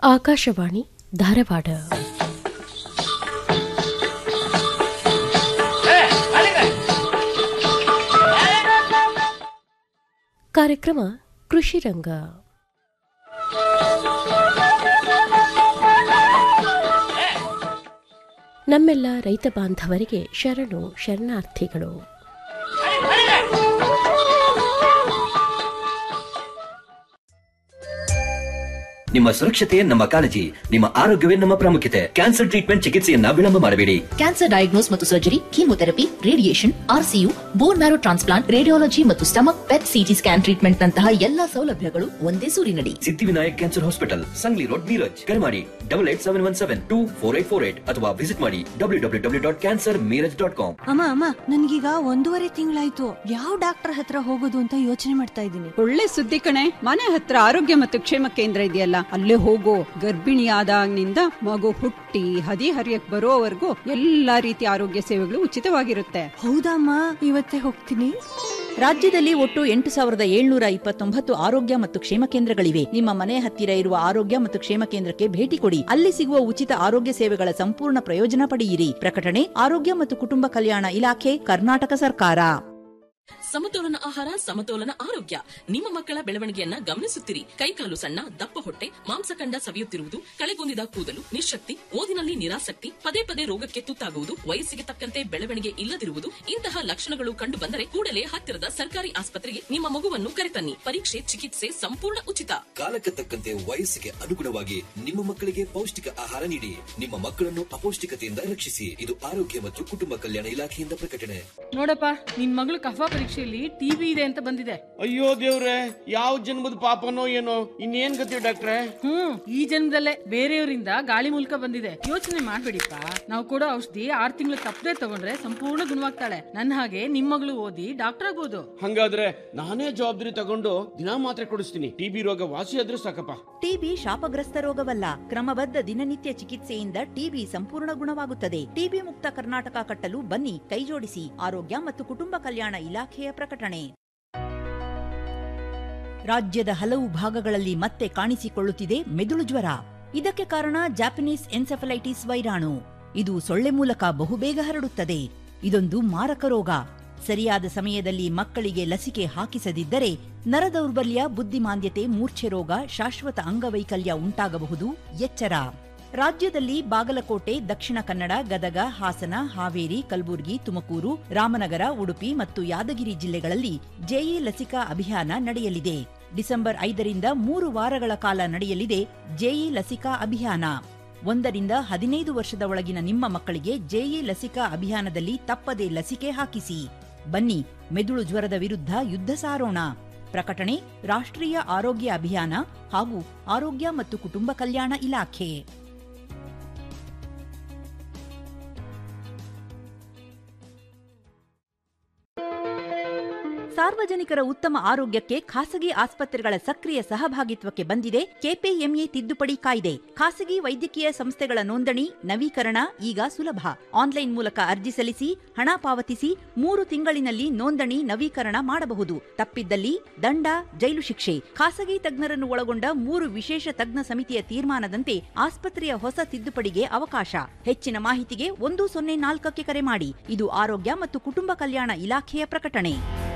ಆಕಾಶವಾಣಿ ಧಾರವಾಡ ಕಾರ್ಯಕ್ರಮ ಕೃಷಿ ರಂಗ ನಮ್ಮೆಲ್ಲ ರೈತ ಬಾಂಧವರಿಗೆ ಶರಣು ಶರಣಾರ್ಥಿಗಳು ನಿಮ್ಮ ಸುರಕ್ಷತೆ ನಮ್ಮ ಕಾಳಜಿ ನಿಮ್ಮ ಆರೋಗ್ಯವೇ ನಮ್ಮ ಪ್ರಾಮುಖ್ಯತೆ ಕ್ಯಾನ್ಸರ್ ಟ್ರೀಟ್ಮೆಂಟ್ ಚಿಕಿತ್ಸೆಯನ್ನ ವಿಳಂಬ ಮಾಡಬೇಡಿ ಕ್ಯಾನ್ಸರ್ ಡಯಾಗ್ನೋಸ್ ಮತ್ತು surgery chemotherapy radiation RCU bone marrow transplant radiology ಮತ್ತು stomach PET CT scan treatment ನಂತಹ ಎಲ್ಲಾ ಸೌಲಭ್ಯಗಳು ಒಂದೇ ಸೂರಿನಡಿ Siddhivinayak cancer hospital Sangli road Miraj ಕರೆ ಮಾಡಿ double eight seven one seven two four eight four eight ಅಥವಾ ವಿಸಿಟ್ ಮಾಡಿ W W W dot cancer Miraj dot com ಅಮ್ಮ ಅಮ್ಮ ನನ್ಗೀಗ ಒಂದೂವರೆ ತಿಂಗಳಾಯ್ತು ಯಾವ ಡಾಕ್ಟರ್ ಹತ್ರ ಹೋಗೋದು ಅಂತ ಯೋಚನೆ ಮಾಡ್ತಾ ಇದ್ದೀನಿ ಒಳ್ಳೆ ಸುದ್ದಿ ಕಣೆ ಮನೆ ಹತ್ರ ಆರೋಗ್ಯ ಮತ್ತು ಕ್ಷೇಮ ಕೇಂದ್ರ ಇದೆಯಲ್ಲ ಅಲ್ಲೇ ಹೋಗೋ ಗರ್ಭಿಣಿಯಾದಾಗಿನಿಂದ ಮಗು ಹುಟ್ಟಿ ಹದಿ ಹರಿಯಕ್ ಬರೋವರೆಗೂ ಎಲ್ಲಾ ರೀತಿಯ ಆರೋಗ್ಯ ಸೇವೆಗಳು ಉಚಿತವಾಗಿರುತ್ತೆ ಹೌದಮ್ಮ ಇವತ್ತೇ ಹೋಗ್ತೀನಿ ರಾಜ್ಯದಲ್ಲಿ ಒಟ್ಟು ಎಂಟು ಸಾವಿರದ ಏಳ್ನೂರ ಇಪ್ಪತ್ತೊಂಬತ್ತು ಆರೋಗ್ಯ ಮತ್ತು ಕ್ಷೇಮ ಕೇಂದ್ರಗಳಿವೆ ನಿಮ್ಮ ಮನೆ ಹತ್ತಿರ ಇರುವ ಆರೋಗ್ಯ ಮತ್ತು ಕ್ಷೇಮ ಕೇಂದ್ರಕ್ಕೆ ಭೇಟಿ ಕೊಡಿ ಅಲ್ಲಿ ಸಿಗುವ ಉಚಿತ ಆರೋಗ್ಯ ಸೇವೆಗಳ ಸಂಪೂರ್ಣ ಪ್ರಯೋಜನ ಪಡೆಯಿರಿ ಪ್ರಕಟಣೆ ಆರೋಗ್ಯ ಮತ್ತು ಕುಟುಂಬ ಕಲ್ಯಾಣ ಇಲಾಖೆ ಕರ್ನಾಟಕ ಸರ್ಕಾರ ಸಮತೋಲನ ಆಹಾರ ಸಮತೋಲನ ಆರೋಗ್ಯ ನಿಮ್ಮ ಮಕ್ಕಳ ಬೆಳವಣಿಗೆಯನ್ನ ಗಮನಿಸುತ್ತಿರಿ ಕೈಕಾಲು ಸಣ್ಣ ದಪ್ಪ ಹೊಟ್ಟೆ ಮಾಂಸಖಂಡ ಸವಿಯುತ್ತಿರುವುದು ಕಳೆಗುಂದಿದ ಕೂದಲು ನಿಶಕ್ತಿ ಓದಿನಲ್ಲಿ ನಿರಾಸಕ್ತಿ ಪದೇ ಪದೇ ರೋಗಕ್ಕೆ ತುತ್ತಾಗುವುದು ವಯಸ್ಸಿಗೆ ತಕ್ಕಂತೆ ಬೆಳವಣಿಗೆ ಇಲ್ಲದಿರುವುದು ಇಂತಹ ಲಕ್ಷಣಗಳು ಕಂಡು ಬಂದರೆ ಕೂಡಲೇ ಹತ್ತಿರದ ಸರ್ಕಾರಿ ಆಸ್ಪತ್ರೆಗೆ ನಿಮ್ಮ ಮಗುವನ್ನು ಕರೆತನ್ನಿ ಪರೀಕ್ಷೆ ಚಿಕಿತ್ಸೆ ಸಂಪೂರ್ಣ ಉಚಿತ ಕಾಲಕ್ಕೆ ತಕ್ಕಂತೆ ವಯಸ್ಸಿಗೆ ಅನುಗುಣವಾಗಿ ನಿಮ್ಮ ಮಕ್ಕಳಿಗೆ ಪೌಷ್ಟಿಕ ಆಹಾರ ನೀಡಿ ನಿಮ್ಮ ಮಕ್ಕಳನ್ನು ಅಪೌಷ್ಟಿಕತೆಯಿಂದ ರಕ್ಷಿಸಿ ಇದು ಆರೋಗ್ಯ ಮತ್ತು ಕುಟುಂಬ ಕಲ್ಯಾಣ ಇಲಾಖೆಯಿಂದ ಪ್ರಕಟಣೆ ನೋಡಪ್ಪ ನಿನ್ ಮಗಳು ಕಫ ಪರೀಕ್ಷೆಯಲ್ಲಿ ಟಿವಿ ಇದೆ ಅಂತ ಬಂದಿದೆ ಅಯ್ಯೋ ದೇವ್ರೆ ಯಾವ ಜನ್ಮದ ಪಾಪನೋ ಏನೋ ಇನ್ನೇನ್ ಗತಿ ಡಾಕ್ಟ್ರೆ ಹ್ಮ್ ಈ ಜನ್ಮದಲ್ಲೇ ಬೇರೆಯವರಿಂದ ಗಾಳಿ ಮೂಲಕ ಬಂದಿದೆ ಯೋಚನೆ ಮಾಡ್ಬೇಡಿಪ್ಪ ನಾವು ಕೊಡೋ ಔಷಧಿ ಆರ್ ತಿಂಗಳು ತಪ್ಪದೆ ತಗೊಂಡ್ರೆ ಸಂಪೂರ್ಣ ಗುಣವಾಗ್ತಾಳೆ ನನ್ನ ಹಾಗೆ ನಿಮ್ ಮಗಳು ಓದಿ ಡಾಕ್ಟರ್ ಆಗ್ಬೋದು ಹಂಗಾದ್ರೆ ನಾನೇ ಜವಾಬ್ದಾರಿ ತಗೊಂಡು ದಿನಾ ಮಾತ್ರೆ ಕೊಡಿಸ್ತೀನಿ ಟಿಬಿ ರೋಗ ವಾಸಿ ಆದ್ರೂ ಸಾಕಪ್ಪ ಟಿಬಿ ಶಾಪಗ್ರಸ್ತ ರೋಗವಲ್ಲ ಕ್ರಮಬದ್ಧ ದಿನನಿತ್ಯ ಚಿಕಿತ್ಸೆಯಿಂದ ಟಿಬಿ ಸಂಪೂರ್ಣ ಗುಣವಾಗುತ್ತದೆ ಟಿಬಿ ಮುಕ್ತ ಕರ್ನಾಟಕ ಕಟ್ಟಲು ಬನ್ನಿ ಕೈಜೋಡಿಸಿ ಆರೋಗ್ಯ ಮತ್ತು ಕುಟುಂಬ ಕಲ್ಯಾಣ ಇಲಾಖೆಯ ಪ್ರಕಟಣೆ ರಾಜ್ಯದ ಹಲವು ಭಾಗಗಳಲ್ಲಿ ಮತ್ತೆ ಕಾಣಿಸಿಕೊಳ್ಳುತ್ತಿದೆ ಮೆದುಳು ಜ್ವರ ಇದಕ್ಕೆ ಕಾರಣ ಜಾಪನೀಸ್ ಎನ್ಸೆಫಲೈಟಿಸ್ ವೈರಾಣು ಇದು ಸೊಳ್ಳೆ ಮೂಲಕ ಬಹುಬೇಗ ಹರಡುತ್ತದೆ ಇದೊಂದು ಮಾರಕ ರೋಗ ಸರಿಯಾದ ಸಮಯದಲ್ಲಿ ಮಕ್ಕಳಿಗೆ ಲಸಿಕೆ ಹಾಕಿಸದಿದ್ದರೆ ನರದೌರ್ಬಲ್ಯ ಬುದ್ಧಿಮಾಂದ್ಯತೆ ಮೂರ್ಛೆ ರೋಗ ಶಾಶ್ವತ ಅಂಗವೈಕಲ್ಯ ಉಂಟಾಗಬಹುದು ಎಚ್ಚರ ರಾಜ್ಯದಲ್ಲಿ ಬಾಗಲಕೋಟೆ ದಕ್ಷಿಣ ಕನ್ನಡ ಗದಗ ಹಾಸನ ಹಾವೇರಿ ಕಲಬುರಗಿ ತುಮಕೂರು ರಾಮನಗರ ಉಡುಪಿ ಮತ್ತು ಯಾದಗಿರಿ ಜಿಲ್ಲೆಗಳಲ್ಲಿ ಜೆಇ ಲಸಿಕಾ ಅಭಿಯಾನ ನಡೆಯಲಿದೆ ಡಿಸೆಂಬರ್ ಐದರಿಂದ ಮೂರು ವಾರಗಳ ಕಾಲ ನಡೆಯಲಿದೆ ಜೆಇ ಲಸಿಕಾ ಅಭಿಯಾನ ಒಂದರಿಂದ ಹದಿನೈದು ವರ್ಷದ ಒಳಗಿನ ನಿಮ್ಮ ಮಕ್ಕಳಿಗೆ ಜೆಇ ಲಸಿಕಾ ಅಭಿಯಾನದಲ್ಲಿ ತಪ್ಪದೇ ಲಸಿಕೆ ಹಾಕಿಸಿ ಬನ್ನಿ ಮೆದುಳು ಜ್ವರದ ವಿರುದ್ಧ ಯುದ್ಧ ಸಾರೋಣ ಪ್ರಕಟಣೆ ರಾಷ್ಟ್ರೀಯ ಆರೋಗ್ಯ ಅಭಿಯಾನ ಹಾಗೂ ಆರೋಗ್ಯ ಮತ್ತು ಕುಟುಂಬ ಕಲ್ಯಾಣ ಇಲಾಖೆ ಸಾರ್ವಜನಿಕರ ಉತ್ತಮ ಆರೋಗ್ಯಕ್ಕೆ ಖಾಸಗಿ ಆಸ್ಪತ್ರೆಗಳ ಸಕ್ರಿಯ ಸಹಭಾಗಿತ್ವಕ್ಕೆ ಬಂದಿದೆ ಕೆಪಿಎಂಎ ತಿದ್ದುಪಡಿ ಕಾಯ್ದೆ ಖಾಸಗಿ ವೈದ್ಯಕೀಯ ಸಂಸ್ಥೆಗಳ ನೋಂದಣಿ ನವೀಕರಣ ಈಗ ಸುಲಭ ಆನ್ಲೈನ್ ಮೂಲಕ ಅರ್ಜಿ ಸಲ್ಲಿಸಿ ಹಣ ಪಾವತಿಸಿ ಮೂರು ತಿಂಗಳಿನಲ್ಲಿ ನೋಂದಣಿ ನವೀಕರಣ ಮಾಡಬಹುದು ತಪ್ಪಿದ್ದಲ್ಲಿ ದಂಡ ಜೈಲು ಶಿಕ್ಷೆ ಖಾಸಗಿ ತಜ್ಞರನ್ನು ಒಳಗೊಂಡ ಮೂರು ವಿಶೇಷ ತಜ್ಞ ಸಮಿತಿಯ ತೀರ್ಮಾನದಂತೆ ಆಸ್ಪತ್ರೆಯ ಹೊಸ ತಿದ್ದುಪಡಿಗೆ ಅವಕಾಶ ಹೆಚ್ಚಿನ ಮಾಹಿತಿಗೆ ಒಂದು ಸೊನ್ನೆ ನಾಲ್ಕಕ್ಕೆ ಕರೆ ಮಾಡಿ ಇದು ಆರೋಗ್ಯ ಮತ್ತು ಕುಟುಂಬ ಕಲ್ಯಾಣ ಇಲಾಖೆಯ ಪ್ರಕಟಣೆ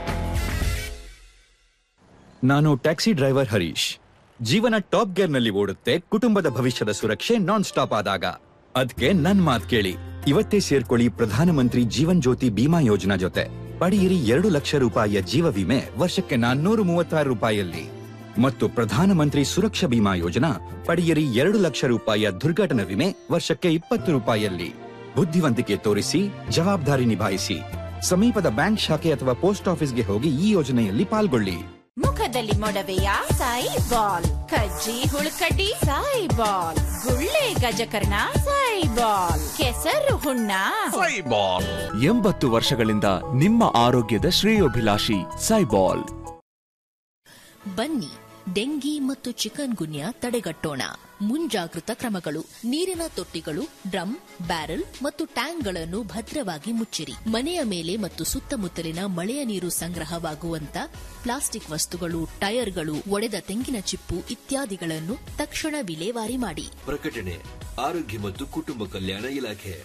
ನಾನು ಟ್ಯಾಕ್ಸಿ ಡ್ರೈವರ್ ಹರೀಶ್ ಜೀವನ ಟಾಪ್ ಗೇರ್ ನಲ್ಲಿ ಓಡುತ್ತೆ ಕುಟುಂಬದ ಭವಿಷ್ಯದ ಸುರಕ್ಷೆ ನಾನ್ ಸ್ಟಾಪ್ ಆದಾಗ ಅದ್ಕೆ ನನ್ ಮಾತ್ ಕೇಳಿ ಇವತ್ತೇ ಸೇರ್ಕೊಳ್ಳಿ ಪ್ರಧಾನಮಂತ್ರಿ ಜೀವನ್ ಜ್ಯೋತಿ ಬಿಮಾ ಯೋಜನಾ ಜೊತೆ ಪಡೆಯಿರಿ ಎರಡು ಲಕ್ಷ ರೂಪಾಯಿಯ ಜೀವ ವಿಮೆ ವರ್ಷಕ್ಕೆ ನಾನ್ನೂರು ಮೂವತ್ತಾರು ರೂಪಾಯಿಯಲ್ಲಿ ಮತ್ತು ಪ್ರಧಾನಮಂತ್ರಿ ಸುರಕ್ಷಾ ಬಿಮಾ ಯೋಜನಾ ಪಡೆಯಿರಿ ಎರಡು ಲಕ್ಷ ರೂಪಾಯಿಯ ದುರ್ಘಟನಾ ವಿಮೆ ವರ್ಷಕ್ಕೆ ಇಪ್ಪತ್ತು ರೂಪಾಯಿಯಲ್ಲಿ ಬುದ್ಧಿವಂತಿಕೆ ತೋರಿಸಿ ಜವಾಬ್ದಾರಿ ನಿಭಾಯಿಸಿ ಸಮೀಪದ ಬ್ಯಾಂಕ್ ಶಾಖೆ ಅಥವಾ ಪೋಸ್ಟ್ ಆಫೀಸ್ಗೆ ಹೋಗಿ ಈ ಯೋಜನೆಯಲ್ಲಿ ಪಾಲ್ಗೊಳ್ಳಿ ಮುಖದಲ್ಲಿ ಮೊಡವೆಯ ಸಾಯಿ ಬಾಲ್ ಕಜ್ಜಿ ಹುಳುಕಡ್ಡಿ ಸಾಯಿ ಬಾಲ್ ಗುಳ್ಳೆ ಗಜಕರ್ಣ ಸಾಯಿ ಬಾಲ್ ಕೆಸರು ಹುಣ್ಣ ಎಂಬತ್ತು ವರ್ಷಗಳಿಂದ ನಿಮ್ಮ ಆರೋಗ್ಯದ ಶ್ರೇಯೋಭಿಲಾಷಿ ಸೈಬಾಲ್ ಬನ್ನಿ ಡೆಂಗಿ ಮತ್ತು ಚಿಕನ್ ಗುನ್ಯಾ ತಡೆಗಟ್ಟೋಣ ಮುಂಜಾಗೃತ ಕ್ರಮಗಳು ನೀರಿನ ತೊಟ್ಟಿಗಳು ಡ್ರಮ್ ಬ್ಯಾರೆಲ್ ಮತ್ತು ಟ್ಯಾಂಕ್ಗಳನ್ನು ಭದ್ರವಾಗಿ ಮುಚ್ಚಿರಿ ಮನೆಯ ಮೇಲೆ ಮತ್ತು ಸುತ್ತಮುತ್ತಲಿನ ಮಳೆಯ ನೀರು ಸಂಗ್ರಹವಾಗುವಂತ ಪ್ಲಾಸ್ಟಿಕ್ ವಸ್ತುಗಳು ಟೈರ್ಗಳು ಒಡೆದ ತೆಂಗಿನ ಚಿಪ್ಪು ಇತ್ಯಾದಿಗಳನ್ನು ತಕ್ಷಣ ವಿಲೇವಾರಿ ಮಾಡಿ ಪ್ರಕಟಣೆ ಆರೋಗ್ಯ ಮತ್ತು ಕುಟುಂಬ ಕಲ್ಯಾಣ ಇಲಾಖೆ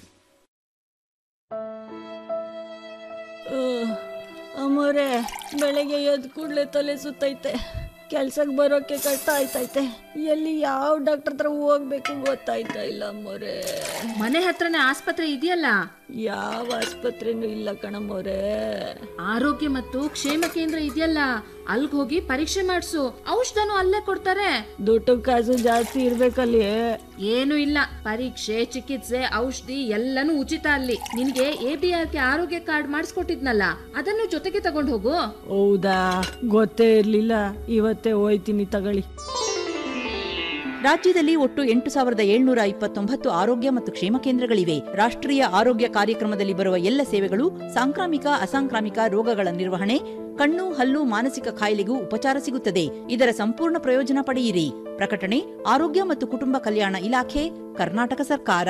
ಅಮ್ಮೋರೆ ಬೆಳಗ್ಗೆ ಎದ್ದು ಕೂಡಲೇ ತಲೆ ಸುತ್ತೈತೆ ಕೆಲ್ಸಕ್ಕೆ ಬರೋಕೆ ಕಷ್ಟ ಆಯ್ತೈತೆ ಎಲ್ಲಿ ಯಾವ ಡಾಕ್ಟರ್ ಹತ್ರ ಹೋಗ್ಬೇಕು ಗೊತ್ತಾಯ್ತಾ ಇಲ್ಲ ಅಮ್ಮೋರೆ ಮನೆ ಹತ್ರನೇ ಆಸ್ಪತ್ರೆ ಇದೆಯಲ್ಲ ಯಾವ ಆಸ್ಪತ್ರೆನೂ ಇಲ್ಲ ಕಣಮ್ಮೋರೆ ಆರೋಗ್ಯ ಮತ್ತು ಕ್ಷೇಮ ಕೇಂದ್ರ ಇದೆಯಲ್ಲ ಅಲ್ಗ್ ಹೋಗಿ ಪರೀಕ್ಷೆ ಮಾಡಿಸು ಔಷಧನು ಅಲ್ಲೇ ಕೊಡ್ತಾರೆ ದುಡ್ಡು ಕಾಸು ಜಾಸ್ತಿ ಇರ್ಬೇಕಲ್ಲಿ ಏನು ಇಲ್ಲ ಪರೀಕ್ಷೆ ಚಿಕಿತ್ಸೆ ಔಷಧಿ ಎಲ್ಲನೂ ಉಚಿತ ಅಲ್ಲಿ ನಿನ್ಗೆ ಎ ಬಿ ಆರ್ ಕೆ ಆರೋಗ್ಯ ಕಾರ್ಡ್ ಮಾಡಿಸ್ಕೊಟ್ಟಿದ್ನಲ್ಲ ಅದನ್ನು ಜೊತೆಗೆ ತಗೊಂಡು ಹೋಗು ಹೌದಾ ಗೊತ್ತೇ ಇರ್ಲಿಲ್ಲ ಇವತ್ತೇ ಹೋಯ್ತೀನಿ ತಗೊಳ್ಳಿ ರಾಜ್ಯದಲ್ಲಿ ಒಟ್ಟು ಎಂಟು ಸಾವಿರದ ಏಳ್ನೂರ ಇಪ್ಪತ್ತೊಂಬತ್ತು ಆರೋಗ್ಯ ಮತ್ತು ಕ್ಷೇಮ ಕೇಂದ್ರಗಳಿವೆ ರಾಷ್ಟ್ರೀಯ ಆರೋಗ್ಯ ಕಾರ್ಯಕ್ರಮದಲ್ಲಿ ಬರುವ ಎಲ್ಲ ಸೇವೆಗಳು ಸಾಂಕ್ರಾಮಿಕ ಅಸಾಂಕ್ರಾಮಿಕ ರೋಗಗಳ ನಿರ್ವಹಣೆ ಕಣ್ಣು ಹಲ್ಲು ಮಾನಸಿಕ ಕಾಯಿಲೆಗೂ ಉಪಚಾರ ಸಿಗುತ್ತದೆ ಇದರ ಸಂಪೂರ್ಣ ಪ್ರಯೋಜನ ಪಡೆಯಿರಿ ಪ್ರಕಟಣೆ ಆರೋಗ್ಯ ಮತ್ತು ಕುಟುಂಬ ಕಲ್ಯಾಣ ಇಲಾಖೆ ಕರ್ನಾಟಕ ಸರ್ಕಾರ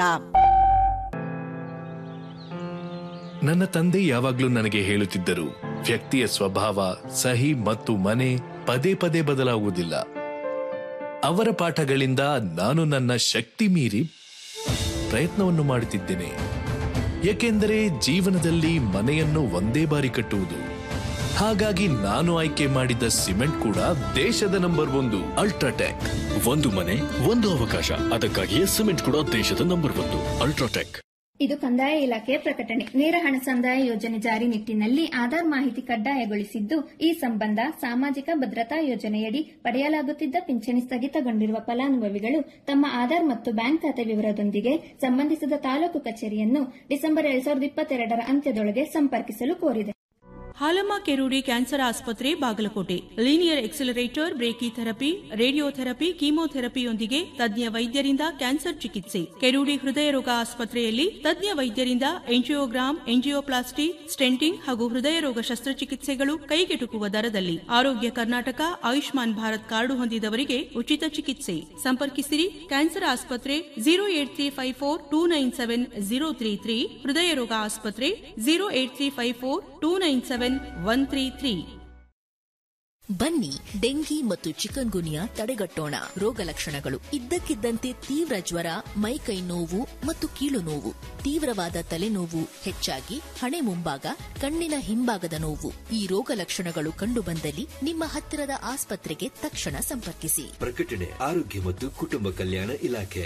ನನ್ನ ತಂದೆ ಯಾವಾಗ್ಲೂ ನನಗೆ ಹೇಳುತ್ತಿದ್ದರು ವ್ಯಕ್ತಿಯ ಸ್ವಭಾವ ಸಹಿ ಮತ್ತು ಮನೆ ಪದೇ ಪದೇ ಬದಲಾಗುವುದಿಲ್ಲ ಅವರ ಪಾಠಗಳಿಂದ ನಾನು ನನ್ನ ಶಕ್ತಿ ಮೀರಿ ಪ್ರಯತ್ನವನ್ನು ಮಾಡುತ್ತಿದ್ದೇನೆ ಏಕೆಂದರೆ ಜೀವನದಲ್ಲಿ ಮನೆಯನ್ನು ಒಂದೇ ಬಾರಿ ಕಟ್ಟುವುದು ಹಾಗಾಗಿ ನಾನು ಆಯ್ಕೆ ಮಾಡಿದ ಸಿಮೆಂಟ್ ಕೂಡ ದೇಶದ ನಂಬರ್ ಒಂದು ಅಲ್ಟ್ರಾಟೆಕ್ ಒಂದು ಮನೆ ಒಂದು ಅವಕಾಶ ಅದಕ್ಕಾಗಿಯೇ ಸಿಮೆಂಟ್ ಕೂಡ ದೇಶದ ನಂಬರ್ ಒಂದು ಅಲ್ಟ್ರಾಟೆಕ್ ಇದು ಕಂದಾಯ ಇಲಾಖೆಯ ಪ್ರಕಟಣೆ ನೇರ ಹಣ ಸಂದಾಯ ಯೋಜನೆ ಜಾರಿ ನಿಟ್ಟಿನಲ್ಲಿ ಆಧಾರ್ ಮಾಹಿತಿ ಕಡ್ಡಾಯಗೊಳಿಸಿದ್ದು ಈ ಸಂಬಂಧ ಸಾಮಾಜಿಕ ಭದ್ರತಾ ಯೋಜನೆಯಡಿ ಪಡೆಯಲಾಗುತ್ತಿದ್ದ ಪಿಂಚಣಿ ಸ್ಥಗಿತಗೊಂಡಿರುವ ಫಲಾನುಭವಿಗಳು ತಮ್ಮ ಆಧಾರ್ ಮತ್ತು ಬ್ಯಾಂಕ್ ಖಾತೆ ವಿವರದೊಂದಿಗೆ ಸಂಬಂಧಿಸಿದ ತಾಲೂಕು ಕಚೇರಿಯನ್ನು ಡಿಸೆಂಬರ್ ಎರಡ್ ಸಾವಿರದ ಇಪ್ಪತ್ತೆರಡರ ಅಂತ್ಯದೊಳಗೆ ಸಂಪರ್ಕಿಸಲು ಕೋರಿದೆ ಹಾಲಮ್ಮ ಕೆರೂಡಿ ಕ್ಯಾನ್ಸರ್ ಆಸ್ಪತ್ರೆ Bagalkot linear accelerator brachy therapy radiotherapy ಕೀಮೋಥೆರಪಿಯೊಂದಿಗೆ ತಜ್ಞ ವೈದ್ಯರಿಂದ ಕ್ಯಾನ್ಸರ್ ಚಿಕಿತ್ಸೆ ಕೆರೂಡಿ ಹೃದಯ ರೋಗ ಆಸ್ಪತ್ರೆಯಲ್ಲಿ ತಜ್ಞ ವೈದ್ಯರಿಂದ ಎಂಜಿಯೋಗ್ರಾಮ್ ಎಂಜಿಯೋಪ್ಲಾಸ್ಟಿ ಸ್ಟೆಂಟಿಂಗ್ ಹಾಗೂ ಹೃದಯ ರೋಗ ಶಸ್ತ್ರಚಿಕಿತ್ಸೆಗಳು ಕೈಗೆಟುಕುವ ದರದಲ್ಲಿ ಆರೋಗ್ಯ ಕರ್ನಾಟಕ ಆಯುಷ್ಮಾನ್ ಭಾರತ್ ಕಾರ್ಡು ಹೊಂದಿದವರಿಗೆ ಉಚಿತ ಚಿಕಿತ್ಸೆ ಸಂಪರ್ಕಿಸಿರಿ ಕ್ಯಾನ್ಸರ್ ಆಸ್ಪತ್ರೆ zero eight three five four two nine seven zero three three ಹೃದಯ ರೋಗ ಆಸ್ಪತ್ರೆ zero eight three five four two nine seven one three three ಬನ್ನಿ ಡೆಂಗಿ ಮತ್ತು ಚಿಕನ್ ಗುನಿಯಾ ತಡೆಗಟ್ಟೋಣ ರೋಗ ಲಕ್ಷಣಗಳು ಇದ್ದಕ್ಕಿದ್ದಂತೆ ತೀವ್ರ ಜ್ವರ ಮೈಕೈ ನೋವು ಮತ್ತು ಕೀಲು ನೋವು ತೀವ್ರವಾದ ತಲೆನೋವು ಹೆಚ್ಚಾಗಿ ಹಣೆ ಮುಂಭಾಗ ಕಣ್ಣಿನ ಹಿಂಭಾಗದ ನೋವು ಈ ರೋಗ ಲಕ್ಷಣಗಳು ಕಂಡುಬಂದಲ್ಲಿ ನಿಮ್ಮ ಹತ್ತಿರದ ಆಸ್ಪತ್ರೆಗೆ ತಕ್ಷಣ ಸಂಪರ್ಕಿಸಿ ಪ್ರಕಟಣೆ ಆರೋಗ್ಯ ಮತ್ತು ಕುಟುಂಬ ಕಲ್ಯಾಣ ಇಲಾಖೆ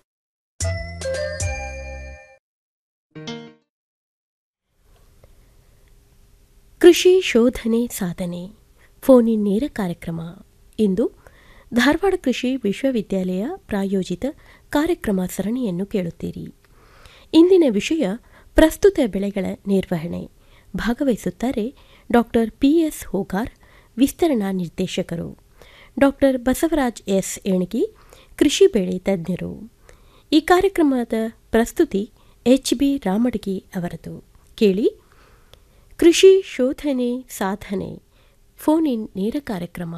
ಕೃಷಿ ಶೋಧನೆ ಸಾಧನೆ ಫೋನ್ ಇನ್ ನೇರ ಕಾರ್ಯಕ್ರಮ ಇಂದು ಧಾರವಾಡ ಕೃಷಿ ವಿಶ್ವವಿದ್ಯಾಲಯ ಪ್ರಾಯೋಜಿತ ಕಾರ್ಯಕ್ರಮ ಸರಣಿಯನ್ನು ಕೇಳುತ್ತೀರಿ ಇಂದಿನ ವಿಷಯ ಪ್ರಸ್ತುತ ಬೆಳೆಗಳ ನಿರ್ವಹಣೆ ಭಾಗವಹಿಸುತ್ತಾರೆ ಡಾಕ್ಟರ್ ಪಿಎಸ್ ಹೋಗಾರ್ ವಿಸ್ತರಣಾ ನಿರ್ದೇಶಕರು ಡಾಕ್ಟರ್ ಬಸವರಾಜ್ ಎಸ್ ಏಣಗಿ ಕೃಷಿ ಬೆಳೆ ತಜ್ಞರು ಈ ಕಾರ್ಯಕ್ರಮದ ಪ್ರಸ್ತುತಿ ಎಚ್ ಬಿ ರಾಮಡಗಿ ಅವರದು ಕೇಳಿ ಕೃಷಿ ಶೋಧನೆ ಸಾಧನೆ ಫೋನ್ ಇನ್ ನೇರ ಕಾರ್ಯಕ್ರಮ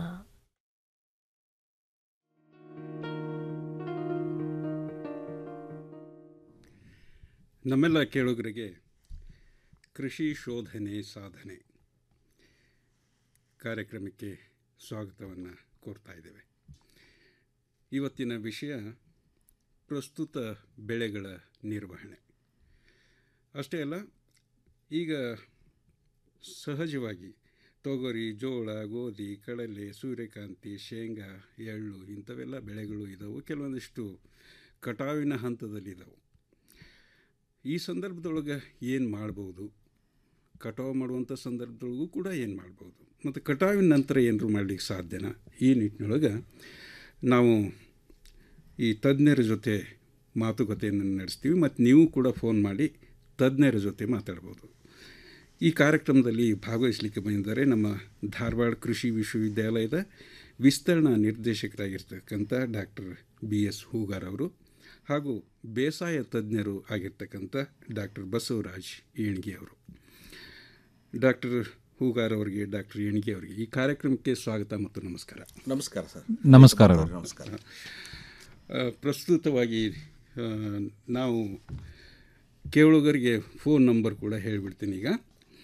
ನಮ್ಮೆಲ್ಲ ಕೇಳುಗರಿಗೆ ಕೃಷಿ ಶೋಧನೆ ಸಾಧನೆ ಕಾರ್ಯಕ್ರಮಕ್ಕೆ ಸ್ವಾಗತವನ್ನು ಕೋರ್ತಾ ಇದ್ದೇವೆ ಇವತ್ತಿನ ವಿಷಯ ಪ್ರಸ್ತುತ ಬೆಳೆಗಳ ನಿರ್ವಹಣೆ ಅಷ್ಟೇ ಅಲ್ಲ ಈಗ ಸಹಜವಾಗಿ ತೊಗರಿ ಜೋಳ ಗೋಧಿ ಕಡಲೆ ಸೂರ್ಯಕಾಂತಿ ಶೇಂಗಾ ಎಳ್ಳು ಇಂಥವೆಲ್ಲ ಬೆಳೆಗಳು ಇದ್ದಾವೆ ಕೆಲವೊಂದಿಷ್ಟು ಕಟಾವಿನ ಹಂತದಲ್ಲಿದ್ದಾವೆ ಈ ಸಂದರ್ಭದೊಳಗೆ ಏನು ಮಾಡ್ಬೋದು ಕಟಾವು ಮಾಡುವಂಥ ಸಂದರ್ಭದೊಳಗೂ ಕೂಡ ಏನು ಮಾಡ್ಬೋದು ಮತ್ತು ಕಟಾವಿನ ನಂತರ ಏನರು ಮಾಡಲಿಕ್ಕೆ ಸಾಧ್ಯನಾ ಈ ನಿಟ್ಟಿನೊಳಗೆ ನಾವು ಈ ತಜ್ಞರ ಜೊತೆ ಮಾತುಕತೆಯನ್ನು ನಡೆಸ್ತೀವಿ ಮತ್ತು ನೀವು ಕೂಡ ಫೋನ್ ಮಾಡಿ ತಜ್ಞರ ಜೊತೆ ಮಾತಾಡ್ಬೋದು ಈ ಕಾರ್ಯಕ್ರಮದಲ್ಲಿ ಭಾಗವಹಿಸಲಿಕ್ಕೆ ಬಂದಿದ್ದಾರೆ ನಮ್ಮ ಧಾರವಾಡ ಕೃಷಿ ವಿಶ್ವವಿದ್ಯಾಲಯದ ವಿಸ್ತರಣಾ ನಿರ್ದೇಶಕರಾಗಿರ್ತಕ್ಕಂಥ ಡಾಕ್ಟರ್ ಬಿ ಎಸ್ ಹೂಗಾರ್ ಅವರು ಹಾಗೂ ಬೇಸಾಯ ತಜ್ಞರು ಆಗಿರ್ತಕ್ಕಂಥ ಡಾಕ್ಟರ್ ಬಸವರಾಜ್ ಏಣ್ಗಿ ಅವರು ಡಾಕ್ಟರ್ ಹೂಗಾರ್ ಅವರಿಗೆ ಡಾಕ್ಟರ್ ಎಣಿಗೆ ಅವರಿಗೆ ಈ ಕಾರ್ಯಕ್ರಮಕ್ಕೆ ಸ್ವಾಗತ ಮತ್ತು ನಮಸ್ಕಾರ ನಮಸ್ಕಾರ ಸರ್ ನಮಸ್ಕಾರ. ನಮಸ್ಕಾರ ಆ, ಪ್ರಸ್ತುತವಾಗಿ ಆ, ನಾವು ಕೇಳುಗರಿಗೆ ಫೋನ್ ನಂಬರ್ ಕೂಡ ಹೇಳಿಬಿಡ್ತೀನಿ ಈಗ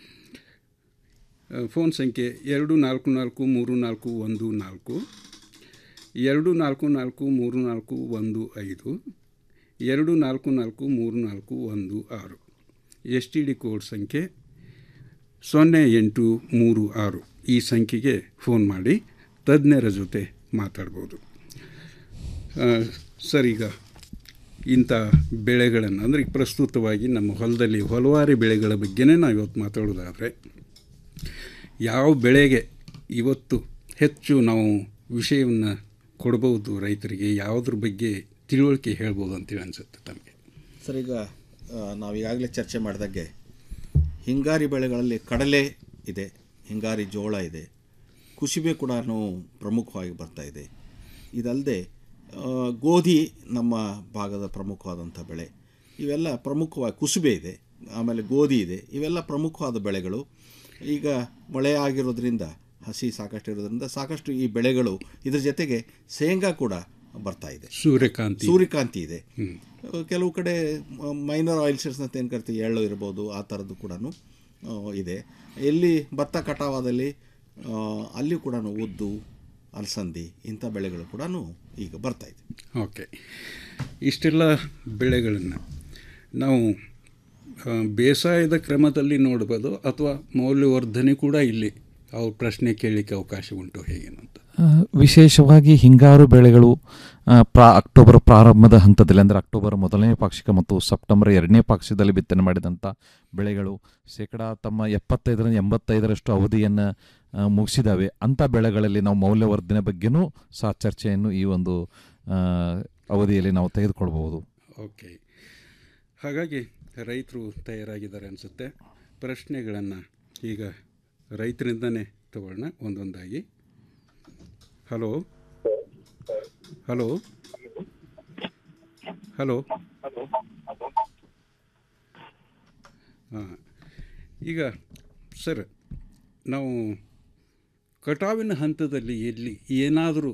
ಆ, ಫೋನ್ ಸಂಖ್ಯೆ ಎರಡು ನಾಲ್ಕು ನಾಲ್ಕು ಮೂರು ನಾಲ್ಕು ಒಂದು ನಾಲ್ಕು ಎರಡು ನಾಲ್ಕು ನಾಲ್ಕು ಮೂರು ನಾಲ್ಕು ಒಂದು ಐದು ಎರಡು ನಾಲ್ಕು ನಾಲ್ಕು ಮೂರು ನಾಲ್ಕು ಒಂದು ಆರು ಎಸ್ ಟಿ ಡಿ ಕೋಡ್ ಸಂಖ್ಯೆ ಸೊನ್ನೆ ಎಂಟು ಮೂರು ಆರು ಈ ಸಂಖ್ಯೆಗೆ ಫೋನ್ ಮಾಡಿ ತಜ್ಞರ ಜೊತೆ ಮಾತಾಡ್ಬೋದು ಆ, ಸರ್ ಈಗ ಇಂಥ ಬೆಳೆಗಳನ್ನು ಅಂದರೆ ಈಗ ಪ್ರಸ್ತುತವಾಗಿ ನಮ್ಮ ಹೊಲದಲ್ಲಿ ಹೊಲವಾರಿ ಬೆಳೆಗಳ ಬಗ್ಗೆನೇ ನಾವು ಇವತ್ತು ಮಾತಾಡೋದಾದರೆ ಯಾವ ಬೆಳೆಗೆ ಇವತ್ತು ಹೆಚ್ಚು ನಾವು ವಿಷಯವನ್ನು ಕೊಡ್ಬೋದು ರೈತರಿಗೆ ಯಾವುದ್ರ ಬಗ್ಗೆ ತಿಳುವಳಿಕೆ ಹೇಳ್ಬೋದು ಅಂತೇಳಿ ಅನಿಸುತ್ತೆ ತಮಗೆ ಸರ್ ಈಗ ಆ, ನಾವು ಈಗಾಗಲೇ ಚರ್ಚೆ ಮಾಡಿದಾಗೆ ಹಿಂಗಾರಿ ಬೆಳೆಗಳಲ್ಲಿ ಕಡಲೆ ಇದೆ ಹಿಂಗಾರಿ ಜೋಳ ಇದೆ ಕುಸುಬೆ ಕೂಡ ಪ್ರಮುಖವಾಗಿ ಬರ್ತಾ ಇದೆ ಇದಲ್ಲದೆ ಆ, ಗೋಧಿ ನಮ್ಮ ಭಾಗದ ಪ್ರಮುಖವಾದಂಥ ಬೆಳೆ ಇವೆಲ್ಲ ಪ್ರಮುಖವಾಗಿ ಕುಸುಬೆ ಇದೆ ಆಮೇಲೆ ಗೋಧಿ ಇದೆ ಇವೆಲ್ಲ ಪ್ರಮುಖವಾದ ಬೆಳೆಗಳು ಈಗ ಮಳೆ ಆಗಿರೋದ್ರಿಂದ ಹಸಿ ಸಾಕಷ್ಟು ಇರೋದ್ರಿಂದ ಸಾಕಷ್ಟು ಈ ಬೆಳೆಗಳು ಇದ್ರ ಜೊತೆಗೆ ಶೇಂಗಾ ಕೂಡ ಬರ್ತಾ ಇದೆ ಸೂರ್ಯಕಾಂತಿ ಸೂರ್ಯಕಾಂತಿ ಇದೆ ಹ್ಮ್. ಕೆಲವು ಕಡೆ ಮೈನರ್ ಆಯಿಲ್ ಸೀಡ್ಸ್ ಅಂತ ಏನು ಕರಿತೀವಿ ಎಳ್ಳು ಇರ್ಬೋದು ಆ ಥರದ್ದು ಕೂಡ ಇದೆ ಎಲ್ಲಿ ಭತ್ತ ಕಟಾವಾದಲ್ಲಿ ಆ, ಅಲ್ಲಿ ಕೂಡ ಉದ್ದು ಅಲಸಂದಿ ಇಂಥ ಬೆಳೆಗಳು ಕೂಡ ಈಗ ಬರ್ತಾ ಇದೆ ಓಕೆ ಇಷ್ಟೆಲ್ಲ ಬೆಳೆಗಳನ್ನು ನಾವು ಆ, ಬೇಸಾಯದ ಕ್ರಮದಲ್ಲಿ ನೋಡ್ಬೋದು ಅಥವಾ ಮೌಲ್ಯವರ್ಧನೆ ಕೂಡ ಇಲ್ಲಿ ಅವ್ರ ಪ್ರಶ್ನೆ ಕೇಳಲಿಕ್ಕೆ ಅವಕಾಶ ಉಂಟು ಹೇಗೇನಂತ ಆ, ವಿಶೇಷವಾಗಿ ಹಿಂಗಾರು ಬೆಳೆಗಳು ಆ, ಪ್ರಾ ಅಕ್ಟೋಬರ್ ಪ್ರಾರಂಭದ ಹಂತದಲ್ಲಿ ಅಂದರೆ ಅಕ್ಟೋಬರ್ ಮೊದಲನೇ ಪಾಕ್ಷಿಕ ಮತ್ತು ಸೆಪ್ಟೆಂಬರ್ ಎರಡನೇ ಪಾಕ್ಷಿಕದಲ್ಲಿ ಬಿತ್ತನೆ ಮಾಡಿದಂಥ ಬೆಳೆಗಳು ಶೇಕಡ ತಮ್ಮ ಎಪ್ಪತ್ತೈದರಿಂದ ಎಂಬತ್ತೈದರಷ್ಟು ಅವಧಿಯನ್ನು ಮುಗಿಸಿದಾವೆ ಅಂಥ ಬೆಳೆಗಳಲ್ಲಿ ನಾವು ಮೌಲ್ಯವರ್ಧನೆ ಬಗ್ಗೆನೂ ಸಹ ಚರ್ಚೆಯನ್ನು ಈ ಒಂದು ಆ, ಅವಧಿಯಲ್ಲಿ ನಾವು ತೆಗೆದುಕೊಳ್ಬಹುದು ಓಕೆ ಹಾಗಾಗಿ ರೈತರು ತಯಾರಾಗಿದ್ದಾರೆ ಅನಿಸುತ್ತೆ ಪ್ರಶ್ನೆಗಳನ್ನು ಈಗ ರೈತರಿಂದನೇ ತಗೊಳ್ಳೋಣ ಒಂದೊಂದಾಗಿ ಹಲೋ ಹಲೋ ಹಲೋ ಹಾಂ ಈಗ ಸರ್ ನಾವು ಕಟಾವಿನ ಹಂತದಲ್ಲಿ ಎಲ್ಲಿ ಏನಾದರೂ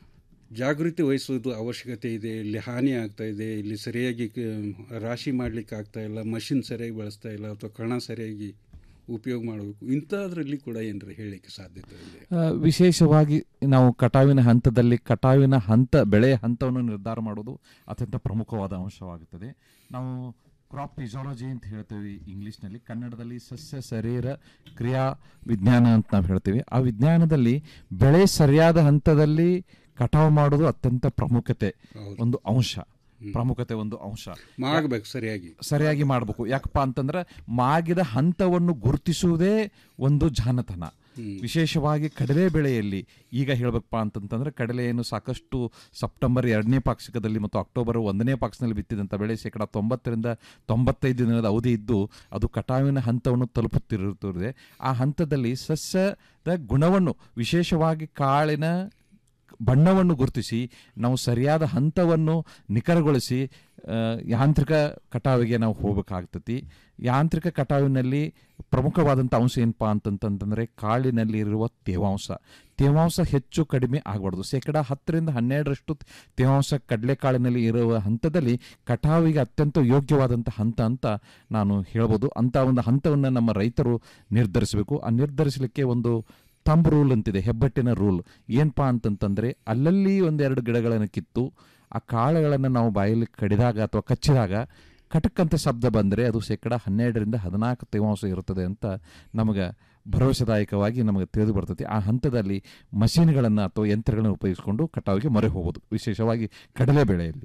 ಜಾಗೃತಿ ವಹಿಸೋದು ಅವಶ್ಯಕತೆ ಇದೆ ಇಲ್ಲಿ ಹಾನಿ ಆಗ್ತಾ ಇದೆ ಇಲ್ಲಿ ಸರಿಯಾಗಿ ಕ- ರಾಶಿ ಮಾಡಲಿಕ್ಕೆ ಆಗ್ತಾ ಇಲ್ಲ ಮಷಿನ್ ಸರಿಯಾಗಿ ಬಳಸ್ತಾ ಇಲ್ಲ ಅಥವಾ ಕಣ ಸರಿಯಾಗಿ ಉಪಯೋಗ ಮಾಡಬೇಕು ಇಂಥದ್ರಲ್ಲಿ ಕೂಡ ಏನಾರ ಹೇಳಲಿಕ್ಕೆ ಸಾಧ್ಯತೆ ಇದೆ ಆ, ವಿಶೇಷವಾಗಿ ನಾವು ಕಟಾವಿನ ಹಂತದಲ್ಲಿ ಕಟಾವಿನ ಹಂತ ಬೆಳೆಯ ಹಂತವನ್ನು ನಿರ್ಧಾರ ಮಾಡೋದು ಅತ್ಯಂತ ಪ್ರಮುಖವಾದ ಅಂಶವಾಗುತ್ತದೆ ನಾವು ಕ್ರಾಪ್ ಫಿಸಿಯಾಲಜಿ ಅಂತ ಹೇಳ್ತೇವೆ ಇಂಗ್ಲೀಷ್ನಲ್ಲಿ ಕನ್ನಡದಲ್ಲಿ ಸಸ್ಯ ಶರೀರ ಕ್ರಿಯಾ ವಿಜ್ಞಾನ ಅಂತ ನಾವು ಹೇಳ್ತೀವಿ ಆ ವಿಜ್ಞಾನದಲ್ಲಿ ಬೆಳೆ ಸರಿಯಾದ ಹಂತದಲ್ಲಿ ಕಟಾವು ಮಾಡೋದು ಅತ್ಯಂತ ಪ್ರಾಮುಖ್ಯತೆ ಒಂದು ಅಂಶ ಪ್ರಾಮುಖ್ಯತೆ ಒಂದು ಅಂಶ ಮಾಡ್ಬೇಕು ಸರಿಯಾಗಿ ಸರಿಯಾಗಿ ಮಾಡಬೇಕು ಯಾಕಪ್ಪ ಅಂತಂದ್ರೆ ಮಾಗಿದ ಹಂತವನ್ನು ಗುರುತಿಸುವುದೇ ಒಂದು ಜಾನತನ ವಿಶೇಷವಾಗಿ ಕಡಲೆ ಬೆಳೆಯಲ್ಲಿ ಈಗ ಹೇಳಬೇಕಪ್ಪ ಅಂತಂತಂದ್ರೆ ಕಡಲೆಯನ್ನು ಸಾಕಷ್ಟು ಸೆಪ್ಟೆಂಬರ್ ಎರಡನೇ ಪಾಕ್ಷಿಕದಲ್ಲಿ ಮತ್ತು ಅಕ್ಟೋಬರ್ ಒಂದನೇ ಪಾಕ್ಷದಲ್ಲಿ ಬಿತ್ತಿದಂಥ ಬೆಳೆ ಶೇಕಡ ತೊಂಬತ್ತರಿಂದ ತೊಂಬತ್ತೈದು ದಿನದ ಅವಧಿ ಇದ್ದು ಅದು ಕಟಾವಿನ ಹಂತವನ್ನು ತಲುಪುತ್ತಿರುತ್ತದೆ ಆ ಹಂತದಲ್ಲಿ ಸಸ್ಯದ ಗುಣವನ್ನು ವಿಶೇಷವಾಗಿ ಕಾಳಿನ ಬಣ್ಣವನ್ನು ಗುರುತಿಸಿ ನಾವು ಸರಿಯಾದ ಹಂತವನ್ನು ನಿಖರಗೊಳಿಸಿ ಆ, ಯಾಂತ್ರಿಕ ಕಟಾವಿಗೆ ನಾವು ಹೋಗಬೇಕಾಗ್ತತಿ ಯಾಂತ್ರಿಕ ಕಟಾವಿನಲ್ಲಿ ಪ್ರಮುಖವಾದಂಥ ಅಂಶ ಏನಪ್ಪ ಅಂತಂತಂದರೆ ಕಾಳಿನಲ್ಲಿ ಇರುವ ತೇವಾಂಶ ತೇವಾಂಶ ಹೆಚ್ಚು ಕಡಿಮೆ ಆಗಬಾರ್ದು ಶೇಕಡ ಹತ್ತರಿಂದ ಹನ್ನೆರಡರಷ್ಟು ತೇವಾಂಶ ಕಡಲೆಕಾಳಿನಲ್ಲಿ ಇರುವ ಹಂತದಲ್ಲಿ ಕಟಾವಿಗೆ ಅತ್ಯಂತ ಯೋಗ್ಯವಾದಂಥ ಹಂತ ಅಂತ ನಾನು ಹೇಳ್ಬೋದು ಅಂಥ ಒಂದು ಹಂತವನ್ನು ನಮ್ಮ ರೈತರು ನಿರ್ಧರಿಸಬೇಕು ಆ ನಿರ್ಧರಿಸಲಿಕ್ಕೆ ಒಂದು ತಂಬ್ ರೂಲ್ ಅಂತಿದೆ ಹೆಬ್ಬಟ್ಟಿನ ರೂಲ್ ಏನಪ್ಪಾ ಅಂತಂತಂದರೆ ಅಲ್ಲಲ್ಲಿ ಒಂದೆರಡು ಗಿಡಗಳನ್ನು ಕಿತ್ತು ಆ ಕಾಳುಗಳನ್ನು ನಾವು ಬಾಯಲ್ಲಿ ಕಡಿದಾಗ ಅಥವಾ ಕಚ್ಚಿದಾಗ ಕಟಕ್ ಅಂತ ಶಬ್ದ ಬಂದರೆ ಅದು ಶೇಕಡ ಹನ್ನೆರಡರಿಂದ ಹದಿನಾಲ್ಕು ತೇವಾಂಶ ಇರುತ್ತದೆ ಅಂತ ನಮಗೆ ಭರವಸೆದಾಯಕವಾಗಿ ನಮಗೆ ತಿಳಿದು ಬರ್ತೈತಿ ಆ ಹಂತದಲ್ಲಿ ಮಷೀನ್ಗಳನ್ನು ಅಥವಾ ಯಂತ್ರಗಳನ್ನು ಉಪಯೋಗಿಸಿಕೊಂಡು ಕಟಾವಿಗೆ ಮೊರೆ ಹೋಗೋದು ವಿಶೇಷವಾಗಿ ಕಡಲೆ ಬೆಳೆಯಲ್ಲಿ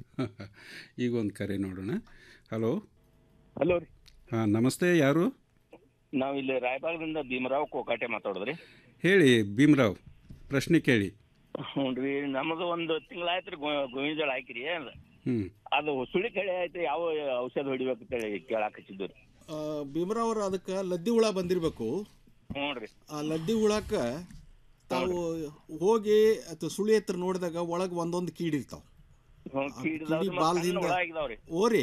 ಈಗ ಒಂದು ಕರೆ ನೋಡೋಣ ಹಲೋ ಹಲೋ ರೀ ಹಾಂ ನಮಸ್ತೆ ಯಾರು ನಾವು ಇಲ್ಲಿ ರಾಯಬಾಗದಿಂದ ಭೀಮರಾವ್ ಕೋಕಾಟೆ ಮಾತಾಡೋದ್ರಿ ಹೇಳಿ ಭೀಮರಾವ್ ಪ್ರಶ್ನೆ ಕೇಳಿ ಹ್ಞೂ ರೀ ನಮ್ಮದು ಒಂದು ತಿಂಗಳಾಯ್ತು ರೀ ಗೋವಿನ ಜೋಳ ಹಾಕಿರಿ ಹ್ಞೂ ಅದು ಸುಳಿ ಕಳೆ ಆಯ್ತು ಯಾವ ಔಷಧ ಹೊಡಿಬೇಕು ಅಂತೇಳಿ ಕೇಳಾಕ ಹಚ್ಚಿದ್ದು ರೀ ಭೀಮರಾವ್ ಅವರು ಅದಕ್ಕೆ ಲದ್ದಿ ಹುಳ ಬಂದಿರಬೇಕು ಹ್ಞೂ ರೀ ಆ ಲದ್ದಿ ಹುಳಕ್ಕ ತಾವು ಹೋಗಿ ಅಥವಾ ಸುಳಿ ಹತ್ರ ನೋಡಿದಾಗ ಒಳಗೆ ಒಂದೊಂದು ಕೀಡಿರ್ತಾವ ಹ್ಞೂ, ಆ ಕೀಡ್ದಾವ್ ಕಿಡಿ ರೀ, ಮತ್ತ್ ಬಾಲ್ದಿಂದ ಸಣ್ಣ ಹುಳ ಆಗಿದಾವ್ರಿ ಓರಿ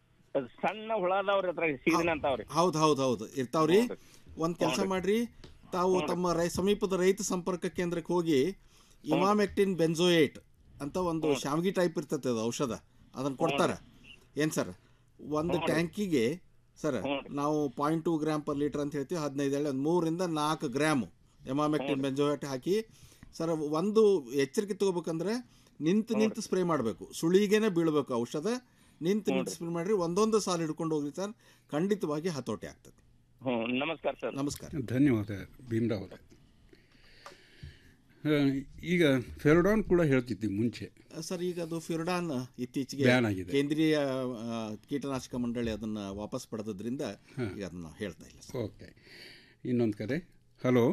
ಅದ್ ಸಣ್ಣ ಹುಳ ಅದಾವ್ರಿ ಅದ್ರಾಗ ಸೀದಿನ ಅಂತಾವ್ರಿ ಹೌದು ಹೌದು ಹೌದು ಇರ್ತಾವ್ರಿ ಒಂದು ಕೆಲಸ ಮಾಡ್ರಿ ತಾವು ತಮ್ಮ ರೈ ಸಮೀಪದ ರೈತ ಸಂಪರ್ಕ ಕೇಂದ್ರಕ್ಕೆ ಹೋಗಿ ಇಮಾಮೆಕ್ಟಿನ್ ಬೆಂಜೋಯೇಟ್ ಅಂತ ಒಂದು ಶಾವಿಗೆ ಟೈಪ್ ಇರ್ತದೆ ಅದು ಔಷಧ ಅದನ್ನು ಕೊಡ್ತಾರೆ ಏನು ಸರ್ ಒಂದು ಟ್ಯಾಂಕಿಗೆ ಸರ್ ನಾವು point two gram per litre ಅಂತ ಹೇಳ್ತೀವಿ ಹದಿನೈದು ಎಳೆ ಒಂದು ಮೂರರಿಂದ ನಾಲ್ಕು ಗ್ರಾಮು ಎಮಾಮೆಕ್ಟಿನ್ ಬೆಂಜೋಯೇಟ್ ಹಾಕಿ ಸರ್ ಒಂದು ಎಚ್ಚರಿಕೆ ತಗೋಬೇಕಂದ್ರೆ ನಿಂತು ನಿಂತು ಸ್ಪ್ರೇ ಮಾಡಬೇಕು ಸುಳಿಗೇನೆ ಬೀಳಬೇಕು ಔಷಧ ನಿಂತು ನಿಂತು ಸ್ಪ್ರೇ ಮಾಡಿರಿ ಒಂದೊಂದು ಸಾಲು ಹಿಡ್ಕೊಂಡು ಹೋಗ್ರಿ ಸರ್ ಖಂಡಿತವಾಗಿ ಹತೋಟಿ ಆಗ್ತದೆ ಹ್ಞೂ ನಮಸ್ಕಾರ ಸರ್ ನಮಸ್ಕಾರ ಧನ್ಯವಾದ ಭೀಮರಾವ್ ಅವರೇ ಆ, ಈಗ ಫೆರೋಡಾನ್ ಕೂಡ ಹೇಳ್ತಿದ್ವಿ ಮುಂಚೆ ಸರ್ ಈಗ ಅದು ಫಿರ್ಡಾನ್ ಇತ್ತೀಚೆಗೆ Ban ಆಗಿದೆ. ಕೇಂದ್ರೀಯ ಆ, ಕೀಟನಾಶಕ ಮಂಡಳಿ ಅದನ್ನ ವಾಪಸ್ ಪಡೆದ್ರಿಂದ ಈಗ ಅದನ್ನ ಹೇಳ್ತಾ ಇಲ್ಲ ಸರ್. ಓಕೆ ಇನ್ನೊಂದು ಕರೆ ಹಲೋ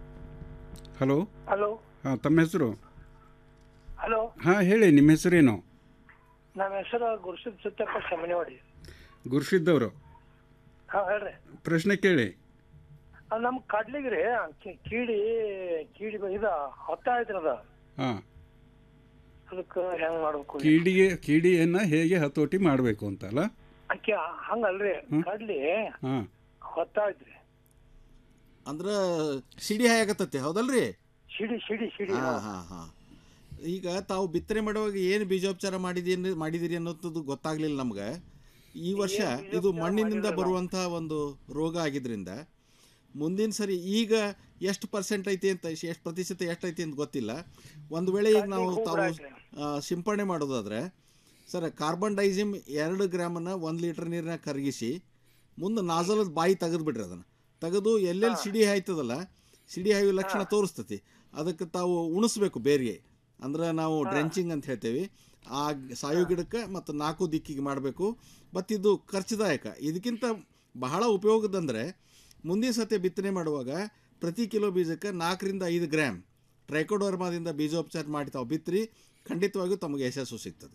ಹಲೋ ಹಲೋ ಹಾಂ ತಮ್ಮ ಹೆಸರು ಹಲೋ ಹಾಂ ಹೇಳಿ ನಿಮ್ಮ ಹೆಸರೇನು ನಮ್ಮ ಹೆಸರು ಗುರುಸಿದ್ ಸುತ್ತಪ್ಪ ಶಮನಿವಾಡಿ ಗುರುಸಿದ್ದವರು ಹಾ ಹೇಳ್ರಿ ಪ್ರಶ್ನೆ ಕೇಳಿ ಅದು ನಮ್ಮ ಕಡ್ಲಿಗೆ ರೀ ಕಿ- ಕೀಡಿ ಕೀಡಿ ಬ- ಇದ ಹೊತ್ತ ಐತ್ರಿ ಅದ ಹಾಂ ಅದಕ್ಕೆ ಹೆಂಗ್ ಮಾಡ್ಬೇಕು ಕೀಡಿಗೆ ಕೀಡಿಯನ್ನು ಹೇಗೆ ಹತೋಟಿ ಮಾಡಬೇಕು ಅಂತಲ್ಲ ಅಕ್ಕಿ ಹಂಗಲ್ರಿ ಕಡ್ಲಿ ಹಾಂ ಹೊತ್ತ ಐತ್ರಿ ಅಂದ್ರ ಸಿಡಿ ಹಾಯಾಗತ್ತತೆ ಹೌದಲ್ರಿ ಸಿಡಿ ಸಿಡಿ ಸಿಡಿ ಹಾ ಹಾ ಹಾ ಈಗ ತಾವು ಬಿತ್ತನೆ ಮಾಡುವಾಗ ಏನು ಬೀಜೋಪಚಾರ ಮಾಡಿದೀನಿ ಮಾಡಿದಿರಿ ಅನ್ನೋದು ಗೊತ್ತಾಗ್ಲಿಲ್ಲ ನಮ್ಗೆ ಈ ವರ್ಷ ಇದು ಮಣ್ಣಿನಿಂದ ಬರುವಂತಹ ಒಂದು ರೋಗ ಆಗಿದ್ರಿಂದ ಮುಂದಿನ ಸರಿ ಈಗ ಎಷ್ಟು ಪರ್ಸೆಂಟ್ ಐತಿ ಅಂತ ಎಷ್ಟು ಪ್ರತಿಶತ ಎಷ್ಟು ಐತಿ ಅಂತ ಗೊತ್ತಿಲ್ಲ ಒಂದು ವೇಳೆ ಈಗ ನಾವು ತಾವು ಆ, ಸಿಂಪಡಣೆ ಮಾಡೋದಾದ್ರೆ ಸರ್ ಕಾರ್ಬನ್ ಡೈಸಿಮ್ ಎರಡು ಗ್ರಾಮನ್ನ ಒಂದು ಲೀಟರ್ ನೀರನ್ನ ಕರಗಿಸಿ ಮುಂದೆ ನಾಜಲದ ಬಾಯಿ ತೆಗೆದ್ಬಿಡ್ರಿ ಅದನ್ನು ತೆಗೆದು ಎಲ್ಲೆಲ್ಲಿ ಸಿಡಿ ಹಾಯ್ತದಲ್ಲ ಸಿಡಿ ಹಾಯುವ ಲಕ್ಷಣ ತೋರಿಸ್ತತಿ ಅದಕ್ಕೆ ತಾವು ಉಣಿಸ್ಬೇಕು ಬೇರಿಗೆ ಅಂದ್ರೆ ನಾವು ಡ್ರೆಂಚಿಂಗ್ ಅಂತ ಹೇಳ್ತೇವೆ ಆ ಸಾಯೋ ಗಿಡಕ್ಕೆ ಮತ್ತು ನಾಲ್ಕು ದಿಕ್ಕಿಗೆ ಮಾಡಬೇಕು ಮತ್ತು ಇದು ಖರ್ಚುದಾಯಕ ಇದಕ್ಕಿಂತ ಬಹಳ ಉಪಯೋಗದಂದರೆ ಮುಂದಿನ ಸತಿ ಬಿತ್ತನೆ ಮಾಡುವಾಗ ಪ್ರತಿ ಕಿಲೋ ಬೀಜಕ್ಕೆ ನಾಲ್ಕರಿಂದ ಐದು ಗ್ರಾಮ್ ಟ್ರೈಕೋಡರ್ಮಾದಿಂದ ಬೀಜೋಪಚಾರ ಮಾಡಿ ತಾವು ಬಿತ್ತರಿ ಖಂಡಿತವಾಗಿಯೂ ತಮಗೆ ಯಶಸ್ಸು ಸಿಗ್ತದೆ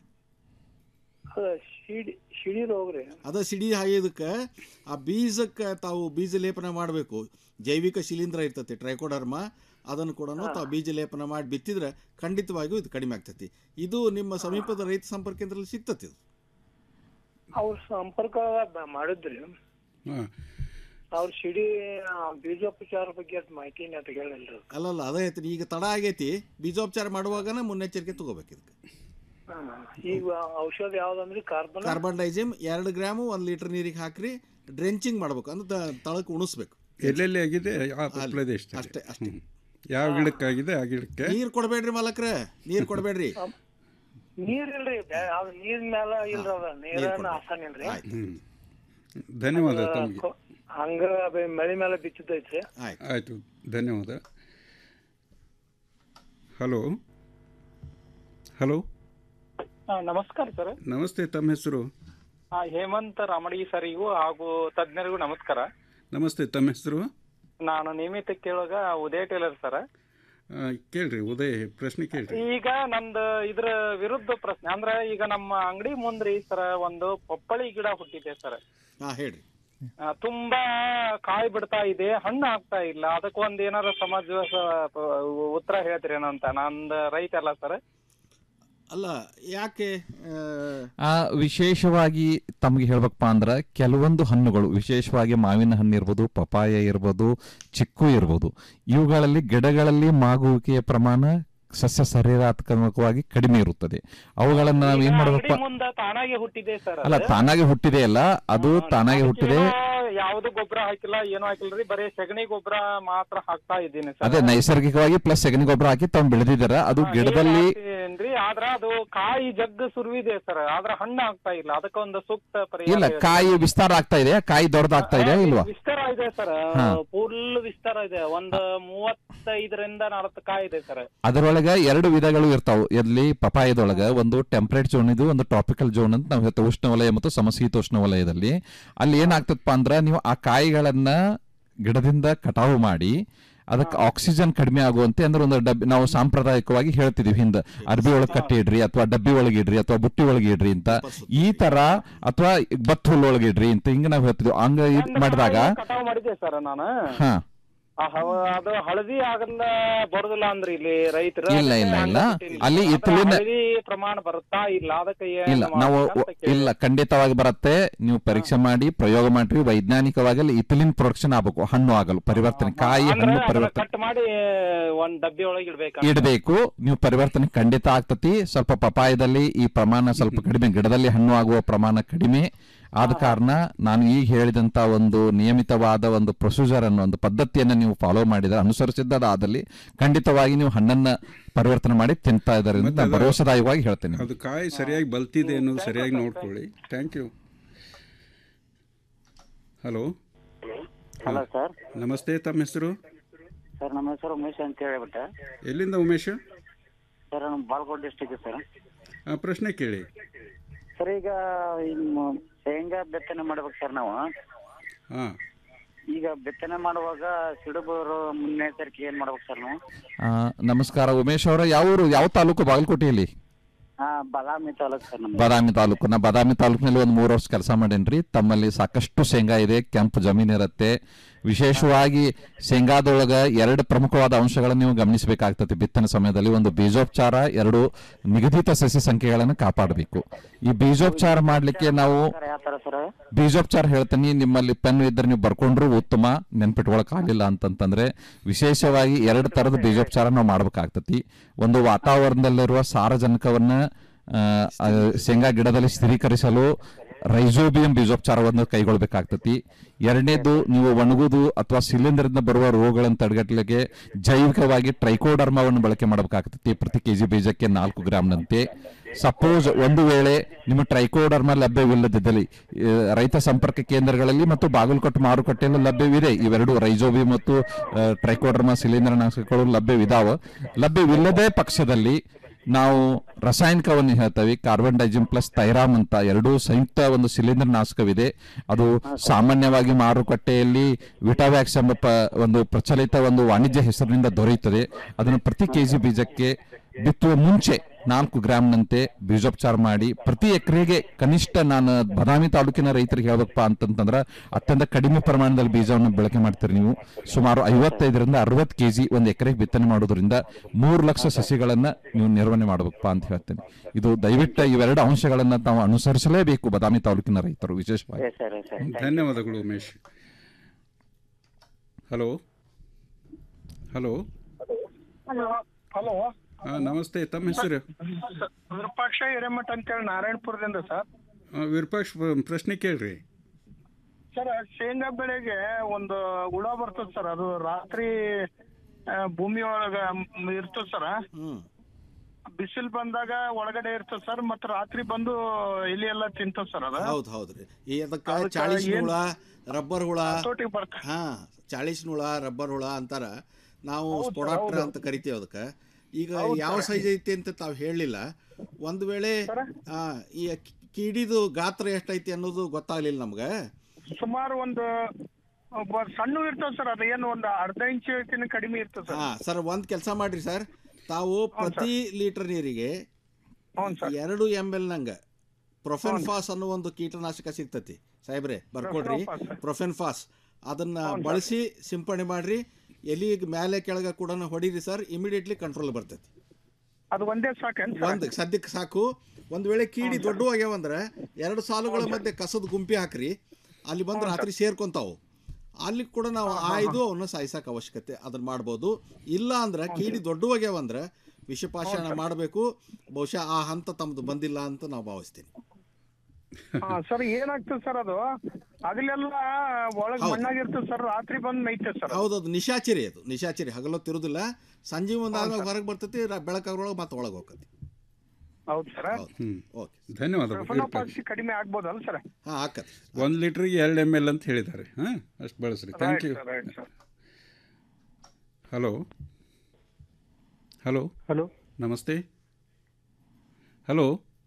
ಅದ ಸಿಡಿ ಸಿಡಿ ರೋಗ ರೀ ಅದ ಸಿಡಿ ಹಾಯೋದಕ್ಕೆ ಆ ಬೀಜಕ್ಕೆ ತಾವು ಬೀಜ ಲೇಪನ ಮಾಡಬೇಕು ಜೈವಿಕ ಶಿಲೀಂಧ್ರ ಇರ್ತೈತಿ ಟ್ರೈಕೋಡರ್ಮ ಅದನ್ನು ಕೂಡ ತಾವು ಬೀಜ ಲೇಪನ ಮಾಡಿ ಬಿತ್ತಿದ್ರೆ ಖಂಡಿತವಾಗಿಯೂ ಇದು ಕಡಿಮೆ ಆಗ್ತೈತಿ ಇದು ನಿಮ್ಮ ಸಮೀಪದ ರೈತ ಸಂಪರ್ಕ ಕೇಂದ್ರದಲ್ಲಿ ಸಿಗ್ತತಿ ಇದು ಅವ್ರ ಸಂಪರ್ಕ ಬ- ಮಾಡಿದ್ರಿ ಹಾಂ ಅವ್ರ ಸಿಡಿ ಆ, ಬೀಜೋಪಚಾರ ಬಗ್ಗೆ ಅಷ್ಟ್ ಮಾಹಿತಿನ ಅಂತ ಹೇಳಿಲ್ರಿ ಅಲ್ಲಲ್ಲ ಅದೇ ಐತಿ ಈಗ ತಡ ಆಗೈತಿ ಬೀಜೋಪಚಾರ ಮಾಡುವಾಗನ ಮುನ್ನೆಚ್ಚರಿಕೆ ತಗೋಬೇಕು ಇದಕ್ಕೆ ಹಾ. ಈಗ ಔಷಧ ಯಾವ್ದಂದ್ರಿ ಕಾರ್ಬನ್ ಕಾರ್ಬನ್ ಡೈಜಿಮ್ ಎರಡು ಗ್ರಾಮು ಒಂದು ಲೀಟರ್ ನೀರಿಗೆ ಹಾಕ್ರಿ ಡ್ರೆಂಚಿಂಗ್ ಮಾಡ್ಬೇಕು ಅಂದ್ರೆ ತ- ತಳಕ್ಕೆ ಉಣಿಸ್ಬೇಕು ಎಲ್ಲೆಲ್ಲಿ ಆಗಿದೆ ಆ ಅಲ್ಲಿ. ಪ್ರದೇಶದಲ್ಲಿ ಅಷ್ಟೇ ಅಷ್ಟೇ ಹ್ಮ್. ಯಾವ ಗಿಡಕ್ಕಾಗಿದೆ ಆ ಗಿಡಕ್ಕೆ ನೀರು ಕೊಡಬೇಡ್ರಿ ಮಾಲಕ್ರೆ ನೀರು ಕೊಡಬೇಡ್ರಿ ನೀರ್ ಇಲ್ರಿ ಬ್ಯಾ- ಅದ್ ನೀರ್ ಮ್ಯಾಲ ಇಲ್ರಿ ಅದ ನೀರನ್ನ ಆಸಾನ ಇಲ್ರಿ ಹ್ಮ್. ಧನ್ಯವಾದ ಅದ ತಮಗೆ ಕೊ- ಹಂಗ ಬೆ- ಮಳಿ ಮೇಲೆ ಬಿತ್ತಿದ್ದೈತ್ರಿ ಆಯಿತು ಧನ್ಯವಾದ ಹಲೋ ಹಲೋ ಆ, ನಮಸ್ಕಾರ ಸರ್ ನಮಸ್ತೆ ತಮ್ಮ ಹೆಸರು ಆ, ಹೇಮಂತ್ ರಾಮಡಿಗೆ ಸರಿಗೂ ಹಾಗೂ ತಜ್ಞರಿಗೂ ನಮಸ್ಕಾರ ನಮಸ್ತೆ ತಮ್ಮ ಹೆಸರು ನಾನು ನಿಯಮಿತ ಕೇಳುವಾಗ ಉದಯ ಟೇಲರ್ ಸರ್ ಆ, ಕೇಳ್ರಿ ಉದಯ್ ಪ್ರಶ್ನೆ ಕೇಳ್ರಿ ಈಗ ನಂದು ಇದ್ರ ವಿರುದ್ಧ ಪ್ರಶ್ನೆ ಅಂದ್ರೆ ಈಗ ನಮ್ಮ ಅಂಗಡಿ ಮುಂದ್ರಿ ಸರ್ ಒಂದು ಪಪ್ಪಳಿ ಗಿಡ ಹುಟ್ಟಿದೆ ಸರ್ ಹಾಂ ಹೇಳ್ರಿ ಆ, ತುಂಬಾ ಕಾಯಿ ಬಿಡ್ತಾ ಇದೆ ಹಣ್ಣು ಆಗ್ತಾ ಇಲ್ಲ ಅದಕ್ಕೆ ಒಂದ್ ಏನಾರ ಸಮಾಜ ಉತ್ತರ ಹೇಳ್ತೀರೇನೋ ಅಂತ ನಂದು ರೈತ ಅಲ್ಲ ಸರ್ ಅಲ್ಲ ಯಾಕೆ ಆ, ಆ ವಿಶೇಷವಾಗಿ ತಮಗೆ ಹೇಳ್ಬೇಕಪ್ಪ ಅಂದ್ರೆ ಕೆಲವೊಂದು ಹಣ್ಣುಗಳು ವಿಶೇಷವಾಗಿ ಮಾವಿನ ಹಣ್ಣು ಇರ್ಬೋದು ಪಪಾಯ ಇರ್ಬೋದು ಚಿಕ್ಕು ಇರ್ಬೋದು ಇವುಗಳಲ್ಲಿ ಗಿಡಗಳಲ್ಲಿ ಮಾಗುವಿಕೆಯ ಪ್ರಮಾಣ ಸಸ್ಯ ಶರೀರಾತ್ಮಕವಾಗಿ ಕಡಿಮೆ ಇರುತ್ತದೆ ಅವುಗಳನ್ನ ನಾವು ಏನ್ ಮಾಡ್ಬೇಕಪ್ಪ ಅಂಗಡಿ ಮುಂದ ತಾನಾಗೆ ಹುಟ್ಟಿದೆ ಸರ್ ಅಲ್ಲ ತಾನಾಗೆ ಹುಟ್ಟಿದೆ ಅಲ್ಲ ಅದು ತಾನಾಗೆ ಹುಟ್ಟಿದೆ ಯಾವ್ದು ಗೊಬ್ಬರ ಹಾಕಿಲ್ಲ ಏನು ಹಾಕಿಲ್ರಿ ಬರೀ ಸಗಣಿ ಗೊಬ್ಬರ ಮಾತ್ರ ಹಾಕ್ತಾ ಇದ್ದೀನಿ ಅದೇ ನೈಸರ್ಗಿಕವಾಗಿ ಪ್ಲಸ್ ಸಗಣಿ ಗೊಬ್ಬರ ಹಾಕಿ ತಾವು ಬೆಳೆದಿದ್ದಾರೆ ಅದು ಗಿಡದಲ್ಲಿ ಏನ್ರಿ ಆದ್ರ ಅದು ಕಾಯಿ ಜಗ್ ಸುರುವಿದೆ ಸರ್ ಆದ್ರ ಹಣ್ಣು ಆಗ್ತಾ ಇಲ್ಲ ಅದಕ್ಕೆ ಒಂದು ಸೂಕ್ತ ಇಲ್ಲ ಪರಿಹಾರ ಕಾಯಿ ವಿಸ್ತಾರ ಆಗ್ತಾ ಇದೆ ಕಾಯಿ ದೊಡ್ಡದಾಗ್ತಾ ಇದೆ ಇಲ್ವಾ ವಿಸ್ತಾರ ಇದೆ ಸರ್ ಹಾ. ಫುಲ್ ವಿಸ್ತಾರ ಇದೆ ಒಂದು ಮೂವತ್ತೈದರಿಂದ ನಲವತ್ತು ಕಾಯಿ ಇದೆ ಸರ್ ಅದರೊಳಗ ಎರಡು ವಿಧಗಳು ಇರ್ತಾವು ಎಲ್ಲಿ ಪಪಾಯದೊಳಗ ಒಂದು ಟೆಂಪರೇಟ್ ಝೋನ್ ಇದು ಒಂದು ಟ್ರಾಪಿಕಲ್ ಝೋನ್ ಅಂತ ನಾವು ಹೇಳ್ತೇವೆ ಉಷ್ಣವಲಯ ಮತ್ತು ಸಮಶೀತೋಷ್ಣ ವಲಯದಲ್ಲಿ ಅಲ್ಲಿ ಏನಾಗ್ತದಪ್ಪ ಅಂದ್ರ ನೀವು ಆ ಕಾಯಿಗಳನ್ನ ಗಿಡದಿಂದ ಕಟಾವು ಮಾಡಿ ಅದಕ್ಕೆ ಆಕ್ಸಿಜನ್ ಕಡಿಮೆ ಆಗುವಂತೆ ಅಂದ್ರೆ ಒಂದು ಡಬ್ಬಿ ನಾವು ಸಾಂಪ್ರದಾಯಿಕವಾಗಿ ಹೇಳ್ತಿದೀವಿ ಹಿಂದೆ ಅರ್ಬಿ ಒಳಗೆ ಕಟ್ಟಿ ಇಡ್ರಿ ಅಥವಾ ಡಬ್ಬಿ ಒಳಗೆ ಇಡ್ರಿ ಅಥವಾ ಬುಟ್ಟಿ ಒಳಗೆ ಇಡ್ರಿ ಅಂತ ಈ ತರ ಅಥವಾ ಭತ್ತ ಹುಲ್ಲು ಒಳಗೆ ಇಡ್ರಿ ಅಂತ ಹಿಂಗ ನಾವು ಹೇಳ್ತಿದ್ವಿ ಹಂಗ ಇದ್ ಮಾಡಿದಾಗ ಕಟಾವ್ ಮಾಡಿದ್ದೆ ಸರ್ ನಾನು ಹಾ ಆ ಹವ- ಅದು ಹಳದಿ ಆಗಲ್ಲ ಬರುದಿಲ್ಲ ಅಂದ್ರಿ ಇಲ್ಲಿ ರೈತರು ಇಲ್ಲ, ಇಲ್ಲ, ಇಲ್ಲ. ಅದಕ್ಕೆ ಅಲ್ಲಿ ಅದು ಇತ್ತಲಿನ- ಹಳದಿ ಪ್ರಮಾಣ ಬರುತ್ತಾ ಇಲ್ಲ ಅದಕ್ಕೆ ಏನ್ ಇಲ್ಲ ನಾವು ಮಾಡ್ಬೇಕಂತ ಕೇಳಿದೆ. ಇಲ್ಲ ಖಂಡಿತವಾಗಿ ಬರುತ್ತೆ ನೀವು ಪರೀಕ್ಷೆ ಮಾಡಿ ಪ್ರಯೋಗ ಮಾಡ್ರಿ ವೈಜ್ಞಾನಿಕವಾಗಿ ಅಲ್ಲಿ ಇಥಿಲಿನ್ ಪ್ರೊಡಕ್ಷನ್ ಆಗ್ಬೇಕು ಹಣ್ಣು ಆಗಲು ಪರಿವರ್ತನೆ ಕಾಯಿ ಅಂದ್ರೆ ಹಣ್ಣು ಅದನ್ನ ಪರಿವರ್ತನೆ ಕಟ್ ಮಾಡಿ ಒಂದ್ ಡಬ್ಬಿ ಒಳಗೆ ಇಡ್ಬೇಕ ಇಡಬೇಕು ನೀವು ಪರಿವರ್ತನೆ ಖಂಡಿತ ಆಗ್ತತಿ ಸ್ವಲ್ಪ ಪಪಾಯದಲ್ಲಿ ಈ ಪ್ರಮಾಣ ಸ್ವಲ್ಪ ಕಡಿಮೆ ಗಿಡದಲ್ಲಿ ಹಣ್ಣು ಆಗುವ ಪ್ರಮಾಣ ಕಡಿಮೆ ಆದ ಕಾರಣ ನಾನು ಈಗ ಹೇಳಿದಂತ ಒಂದು ನಿಯಮಿತವಾದ ಒಂದು ಪ್ರೊಸೀಜರ್ ಅನ್ನು ಒಂದು ಪದ್ಧತಿಯನ್ನು ನೀವು ಫಾಲೋ ಮಾಡಿದ್ರೆ ಅನುಸರಿಸಿದ್ದಾದಲ್ಲಿ ಖಂಡಿತವಾಗಿ ನೀವು ಹಣ್ಣನ್ನ ಪರಿವರ್ತನೆ ಮಾಡಿ ತಿಂತಾ ಇದ್ದಾರೆ ಅಂತ ನಾನು ಭರವಸೆದಾಯಕವಾಗಿ ಹೇಳ್ತೇನೆ ಅದು ಕಾಯಿ ಸರಿಯಾಗಿ ಬಲ್ತಿದೆ ಅನ್ನೋದು ಸರಿಯಾಗಿ ನೋಡ್ಕೊಳ್ಳಿ thank you hello hello sir ನಮಸ್ತೆ ತಮ್ಮ ಹೆಸರು ಸರ್ ನಮ್ಮ ಹೆಸರು ಉಮೇಶ್ ಅಂತ ಹೇಳ್ಬಿಟ್ಟೆ ಎಲ್ಲಿಂದ ಉಮೇಶ್ ಸರ್ ನಮ್ಮ ಬಾಲ್ಕೋಟ್ ಡಿಸ್ಟಿಕ್ ಸರ್ ಆ, ಪ್ರಶ್ನೆ ಕೇಳಿ ಸರ್ ಈಗ ಇನ್ನು ಶೇಂಗಾ ಬಿತ್ತನೆ ಮಾಡ್ಬೇಕು ಸರ್ ನಾವು ಹಾಂ ಈಗ ಬಿತ್ತನೆ ಮಾಡುವಾಗ ಸಿಡುಬರು ಮುನ್ನೆಚ್ಚರಿಕೆ ಏನ್ ಮಾಡ್ಬೇಕು ಸರ್ ನಾವು ಆ, ನಮಸ್ಕಾರ ಉಮೇಶ್ ಅವರ ಯಾವ ಊರು ಯಾವ ತಾಲೂಕು ಬಾಗಲಕೋಟೆಯಲ್ಲಿ ಹಾ ಬಾದಾಮಿ ತಾಲೂಕ್ ಸರ್ ನಮ್ದು ಬಾದಾಮಿ ತಾಲೂಕು ನಾ ಬಾದಾಮಿ ತಾಲೂಕಿನಲ್ಲಿ ಒಂದು ಮೂರು ವರ್ಷ ಕೆಲಸ ಮಾಡೇನ್ರಿ ತಮ್ಮಲ್ಲಿ ಸಾಕಷ್ಟು ಶೇಂಗಾ ಇದೆ ಕೆಂಪು ಜಮೀನು ಇರುತ್ತೆ ವಿಶೇಷವಾಗಿ ಶೇಂಗಾದೊಳಗ ಎರಡು ಪ್ರಮುಖವಾದ ಅಂಶಗಳನ್ನು ನೀವು ಗಮನಿಸಬೇಕಾಗ್ತದೆ ಬಿತ್ತನೆ ಸಮಯದಲ್ಲಿ ಒಂದು ಬೀಜೋಪಚಾರ ಎರಡು ನಿಗದಿತ ಸಸಿ ಸಂಖ್ಯೆಗಳನ್ನು ಕಾಪಾಡಬೇಕು ಈ ಬೀಜೋಪಚಾರ ಮಾಡಲಿಕ್ಕೆ ನಾವು ಯಾವ ತರ ಸರ್ ಬೀಜೋಪಚಾರ ಹೇಳ್ತೀನಿ ನಿಮ್ಮಲ್ಲಿ ಪೆನ್ ಇದ್ರೆ ನೀವು ಬರ್ಕೊಂಡ್ರು ಉತ್ತಮ ನೆನ್ಪಿಟ್ಕೊಳಕ್ ಆಗಿಲ್ಲ ಅಂತಂತಂದ್ರೆ ವಿಶೇಷವಾಗಿ ಎರಡು ತರದ ಬೀಜೋಪಚಾರ ನಾವು ಮಾಡ್ಬೇಕಾಗ್ತತಿ ಒಂದು ವಾತಾವರಣದಲ್ಲಿರುವ ಸಾರಜನಕವನ್ನ ಆ, ಆ, ಶೇಂಗಾ ಗಿಡದಲ್ಲಿ ಸ್ಥಿರೀಕರಿಸಲು ರೈಸೋಬಿಯಂ ಬೀಜೋಪಚಾರವನ್ನು ಕೈಗೊಳ್ಬೇಕಾಗ್ತತಿ ಎರಡನೇದು ನೀವು ಒಣಗುದು ಅಥವಾ ಶಿಲೀಂಧ್ರದಿಂದ ಬರುವ ರೋಗಗಳನ್ನು ತಡೆಗಟ್ಟಲಿಕ್ಕೆ ಜೈವಿಕವಾಗಿ ಟ್ರೈಕೋಡರ್ಮವನ್ನು ಬಳಕೆ ಮಾಡಬೇಕಾಗ್ತತಿ ಪ್ರತಿ ಕೆಜಿ ಬೀಜಕ್ಕೆ ನಾಲ್ಕು ಗ್ರಾಮ್ನಂತೆ ಸಪೋಸ್ ಒಂದು ವೇಳೆ ನಿಮ್ಮ ಟ್ರೈಕೋಡರ್ಮ ಲಭ್ಯವಿಲ್ಲದಿದ್ದಲ್ಲಿ ಆ, ರೈತ ಸಂಪರ್ಕ ಕೇಂದ್ರಗಳಲ್ಲಿ ಮತ್ತು ಬಾಗಲಕೋಟೆ ಮಾರುಕಟ್ಟೆಯಲ್ಲಿ ಲಭ್ಯವಿದೆ ಇವೆರಡು ರೈಜೋಬಿ ಮತ್ತು ಆ, ಟ್ರೈಕೋಡರ್ಮ ಶಿಲೀಂಧ್ರನಾಶಕಗಳು ಲಭ್ಯವಿದಾವ ಲಭ್ಯವಿಲ್ಲದೇ ಪಕ್ಷದಲ್ಲಿ ನಾವು ರಾಸಾಯನಿಕವನ್ನು ಹೇಳ್ತೇವೆ ಕಾರ್ಬನ್ ಡೈಜಿಮ್ ಪ್ಲಸ್ ತೈರಾಮ್ ಅಂತ ಎರಡೂ ಸಂಯುಕ್ತ ಒಂದು ಶಿಲೀಂಧ್ರ ನಾಶಕವಿದೆ ಅದು ಸಾಮಾನ್ಯವಾಗಿ ಮಾರುಕಟ್ಟೆಯಲ್ಲಿ ವಿಟಾವ್ಯಾಕ್ಸ್ ಎಂಬ ಪ- ಒಂದು ಪ್ರಚಲಿತ ಒಂದು ವಾಣಿಜ್ಯ ಹೆಸರಿನಿಂದ ದೊರೆಯುತ್ತದೆ ಅದನ್ನು ಪ್ರತಿ ಕೆಜಿ ಬೀಜಕ್ಕೆ ಬಿತ್ತುವ ಮುಂಚೆ ನಾಲ್ಕು ಗ್ರಾಮ್ನಂತೆ ಬೀಜೋಪಚಾರ ಮಾಡಿ ಪ್ರತಿ ಎಕರೆಗೆ ಕನಿಷ್ಠ ನಾನು ಬಾದಾಮಿ ತಾಲೂಕಿನ ರೈತರಿಗೆ ಹೇಳ್ಬೇಕಪ್ಪ ಅಂತಂತಂದ್ರೆ ಅತ್ಯಂತ ಕಡಿಮೆ ಪ್ರಮಾಣದಲ್ಲಿ ಬೀಜವನ್ನು ಬಳಕೆ ಮಾಡ್ತೀರಿ ನೀವು ಸುಮಾರು ಐವತ್ತೈದರಿಂದ ಅರವತ್ತು ಕೆಜಿ ಒಂದು ಎಕರೆಗೆ ಬಿತ್ತನೆ ಮಾಡೋದ್ರಿಂದ ಮೂರು ಲಕ್ಷ ಸಸಿಗಳನ್ನ ನೀವು ನಿರ್ವಹಣೆ ಮಾಡಬೇಕಪ್ಪ ಅಂತ ಹೇಳ್ತೇನೆ ಇದು ದಯವಿಟ್ಟು ಇವೆರಡು ಅಂಶಗಳನ್ನ ನಾವು ಅನುಸರಿಸಲೇಬೇಕು ಬಾದಾಮಿ ತಾಲೂಕಿನ ರೈತರು ವಿಶೇಷವಾಗಿ ಸರ್ ಸರ್ ಧನ್ಯವಾದಗಳು Umesh hello hello hello hello ಹಾಂ ನಮಸ್ತೆ ತಮ್ಮ ಹೆಸರು ವಿರೂಪಾಕ್ಷ ಹಿರೇಮಠ ಅಂತೇಳಿ ನಾರಾಯಣಪುರದಿಂದ ಸರ್ ಆ, ವಿರೂಪಾಕ್ಷ ಪ್ರ- ಪ್ರಶ್ನೆ ಕೇಳ್ರಿ ಸರ್ ಶೇಂಗಾ ಬೆಳೆಗೆ ಒಂದು ಹುಳ ಬರ್ತದ ಸರ್ ಅದು ರಾತ್ರಿ ಆ, ಭೂಮಿ ಒಳಗ ಇರ್ತದ ಸರ್ ಬಿಸಿಲು ಬಂದಾಗ ಒಳಗಡೆ ಇರ್ತದ ಸರ್ ಮತ್ತೆ ರಾತ್ರಿ ಬಂದು ಎಲಿ ಎಲ್ಲ ತಿಂತದ ಸರ್ ಅದು ಹೌದು ಹೌದ್ರಿ ಈ ಅದಕ್ಕೆ ಅದಕ್ಕ ಚಾಳಿಸ್ ಏನ್- ಹುಳ ರಬ್ಬರ್ ಹುಳ ಹತೋಟಿಗ್ ಬರ್ತ ಹಾ ಚಾಳಿಸ್ ಹುಳ ರಬ್ಬರ್ ಹುಳ ಅಂತಾರ ನಾವು ಹೌದು, ಸ್ಪೊಡಾಪ್ಟರ್ ಹೌದು. ಅಂತ ಕರಿತೀವಿ ಅದಕ್ಕೆ ಈಗ ಹೌದು, ಯಾವ ಸರ್. ಸೈಜ್ ಐತಿ ಅಂತ ತಾವು ಹೇಳಲಿಲ್ಲ ಒಂದು ವೇಳೆ ಆ, ಈ ಕೀಡಿದು ಗಾತ್ರ ಎಷ್ಟೈತಿ ಅನ್ನೋದು ಗೊತ್ತಾಗ್ಲಿಲ್ಲ ನಮ್ಗೆ ಸುಮಾರು ಒಂದು ಒಬ್ಬ ಸಣ್ಣ ಇರ್ತದ ಸರ್ ಅದು ಏನು ಒಂದು ಅರ್ಧ ಇಂಚಿನ ಕಡಿಮೆ ಇರ್ತದ ಸರ್ ಹಾ ಸರ್ ಒಂದ್ ಕೆಲಸ ಮಾಡ್ರಿ ಸರ್ ತಾವು ಪ್ರತಿ ಲೀಟರ್ ನೀರಿಗೆ ಎರಡು ಎಮ್ ಎಲ್ ನಂಗ ಪ್ರೊಫೆನ್ಫಾಸ್ ಅನ್ನೋ ಒಂದು ಕೀಟನಾಶಕ ಸಿಗ್ತತಿ ಸಾಹೇಬ್ರೆ ಬರ್ಕೊಡ್ರಿ ಪ್ರೊಫೆನ್ಫಾಸ್. ಪ್ರೊಫೆನ್ಫಾಸ್ ಅದನ್ನ ಹೌದು ಸರ್. ಬಳಸಿ ಸಿಂಪಡಣೆ ಮಾಡ್ರಿ ಎಲಿ ಮೇಲೆ ಕೆಳಗ ಕೂಡ ಹೊಡೀರಿ ಸರ್ ಇಮಿಡಿಯೇಟ್ಲಿ ಕಂಟ್ರೋಲ್ ಬರ್ತೈತಿ ಅದು ಒಂದೇ ಸಾಕೇನ್ ಸರ್ ಒಂದ್ ಸದ್ಯಕ್ಕೆ ಸಾಕು ಒಂದ್ ವೇಳೆ ಕೀಡಿ ದೊಡ್ಡ ಆಗ್ಯಾವಂದ್ರ ಎರಡು ಸಾಲುಗಳ ಮಧ್ಯೆ ಕಸದ ಗುಂಪಿ ಹಾಕ್ರಿ ಅಲ್ಲಿ ಬಂದು ರಾತ್ರಿ ಸೇರ್ಕೊಂತಾವು ಅಲ್ಲಿ ಕೂಡ ನಾವು ಆಯ್ದು ಅವನ್ನ ಸಾಯಿಸಕ್ ಅವಶ್ಯಕತೆ ಅದನ್ನ ಮಾಡ್ಬೋದು ಇಲ್ಲ ಅಂದ್ರೆ ಕೀಡಿ ದೊಡ್ಡವಾಗ್ಯಾವಂದ್ರ ವಿಷಪಾಷಾಣ ಮಾಡಬೇಕು ಬಹುಶಃ ಆ ಹಂತ ತಮ್ದು ಬಂದಿಲ್ಲ ಅಂತ ನಾವು ಭಾವಿಸ್ತೀನಿ ಹಾ ಸರ್ ಏನಾಗ್ತದೆ ಸರ್ ಅದು ಹಗಲೆಲ್ಲ ಒಳಗ್ ಹೌದು. ಮಣ್ಣಾಗಿರ್ತದೆ ಸರ್ ರಾತ್ರಿ ಬಂದ್ ನೈತೆ ಸರ್ ಹೌದು ಅದು ನಿಶಾಚರಿ ಅದು ನಿಶಾಚರಿ ಹಗಲೊತ್ತಿರುದಿಲ್ಲ ಸಂಜೆ ಮುಂದೆ ಆದ್ಮೇಲೆ ಹೊರಗೆ ಬರ್ತೈತಿ ಬೆಳಕಾಗ್ರೊಳಗೆ ಮತ್ತೆ ಒಳಗೆ ಹೋಗ್ತೈತಿ ಹೌದು ಸರ್ ಹ್ಮ್ ಓಕೆ ಧನ್ಯವಾದಗಳು ವಿರೂಪಾಕ್ಷ ಫಲೋಪಾಕ್ಷಿ ಕಡಿಮೆ ಆಗ್ಬೋದಲ್ಲ ಸರ್ ಹಾ ಆಕತಿ ಒಂದು ಲೀಟ್ರಿಗೆ ಎರಡು ಎಮ್ ಎಲ್ ಅಂತ ಹೇಳಿದ್ದಾರೆ ಹಾಂ ಅಷ್ಟು ಬಳಸ್ರಿ thank you right sir hello hello hello ನಮಸ್ತೆ ಹಲೋ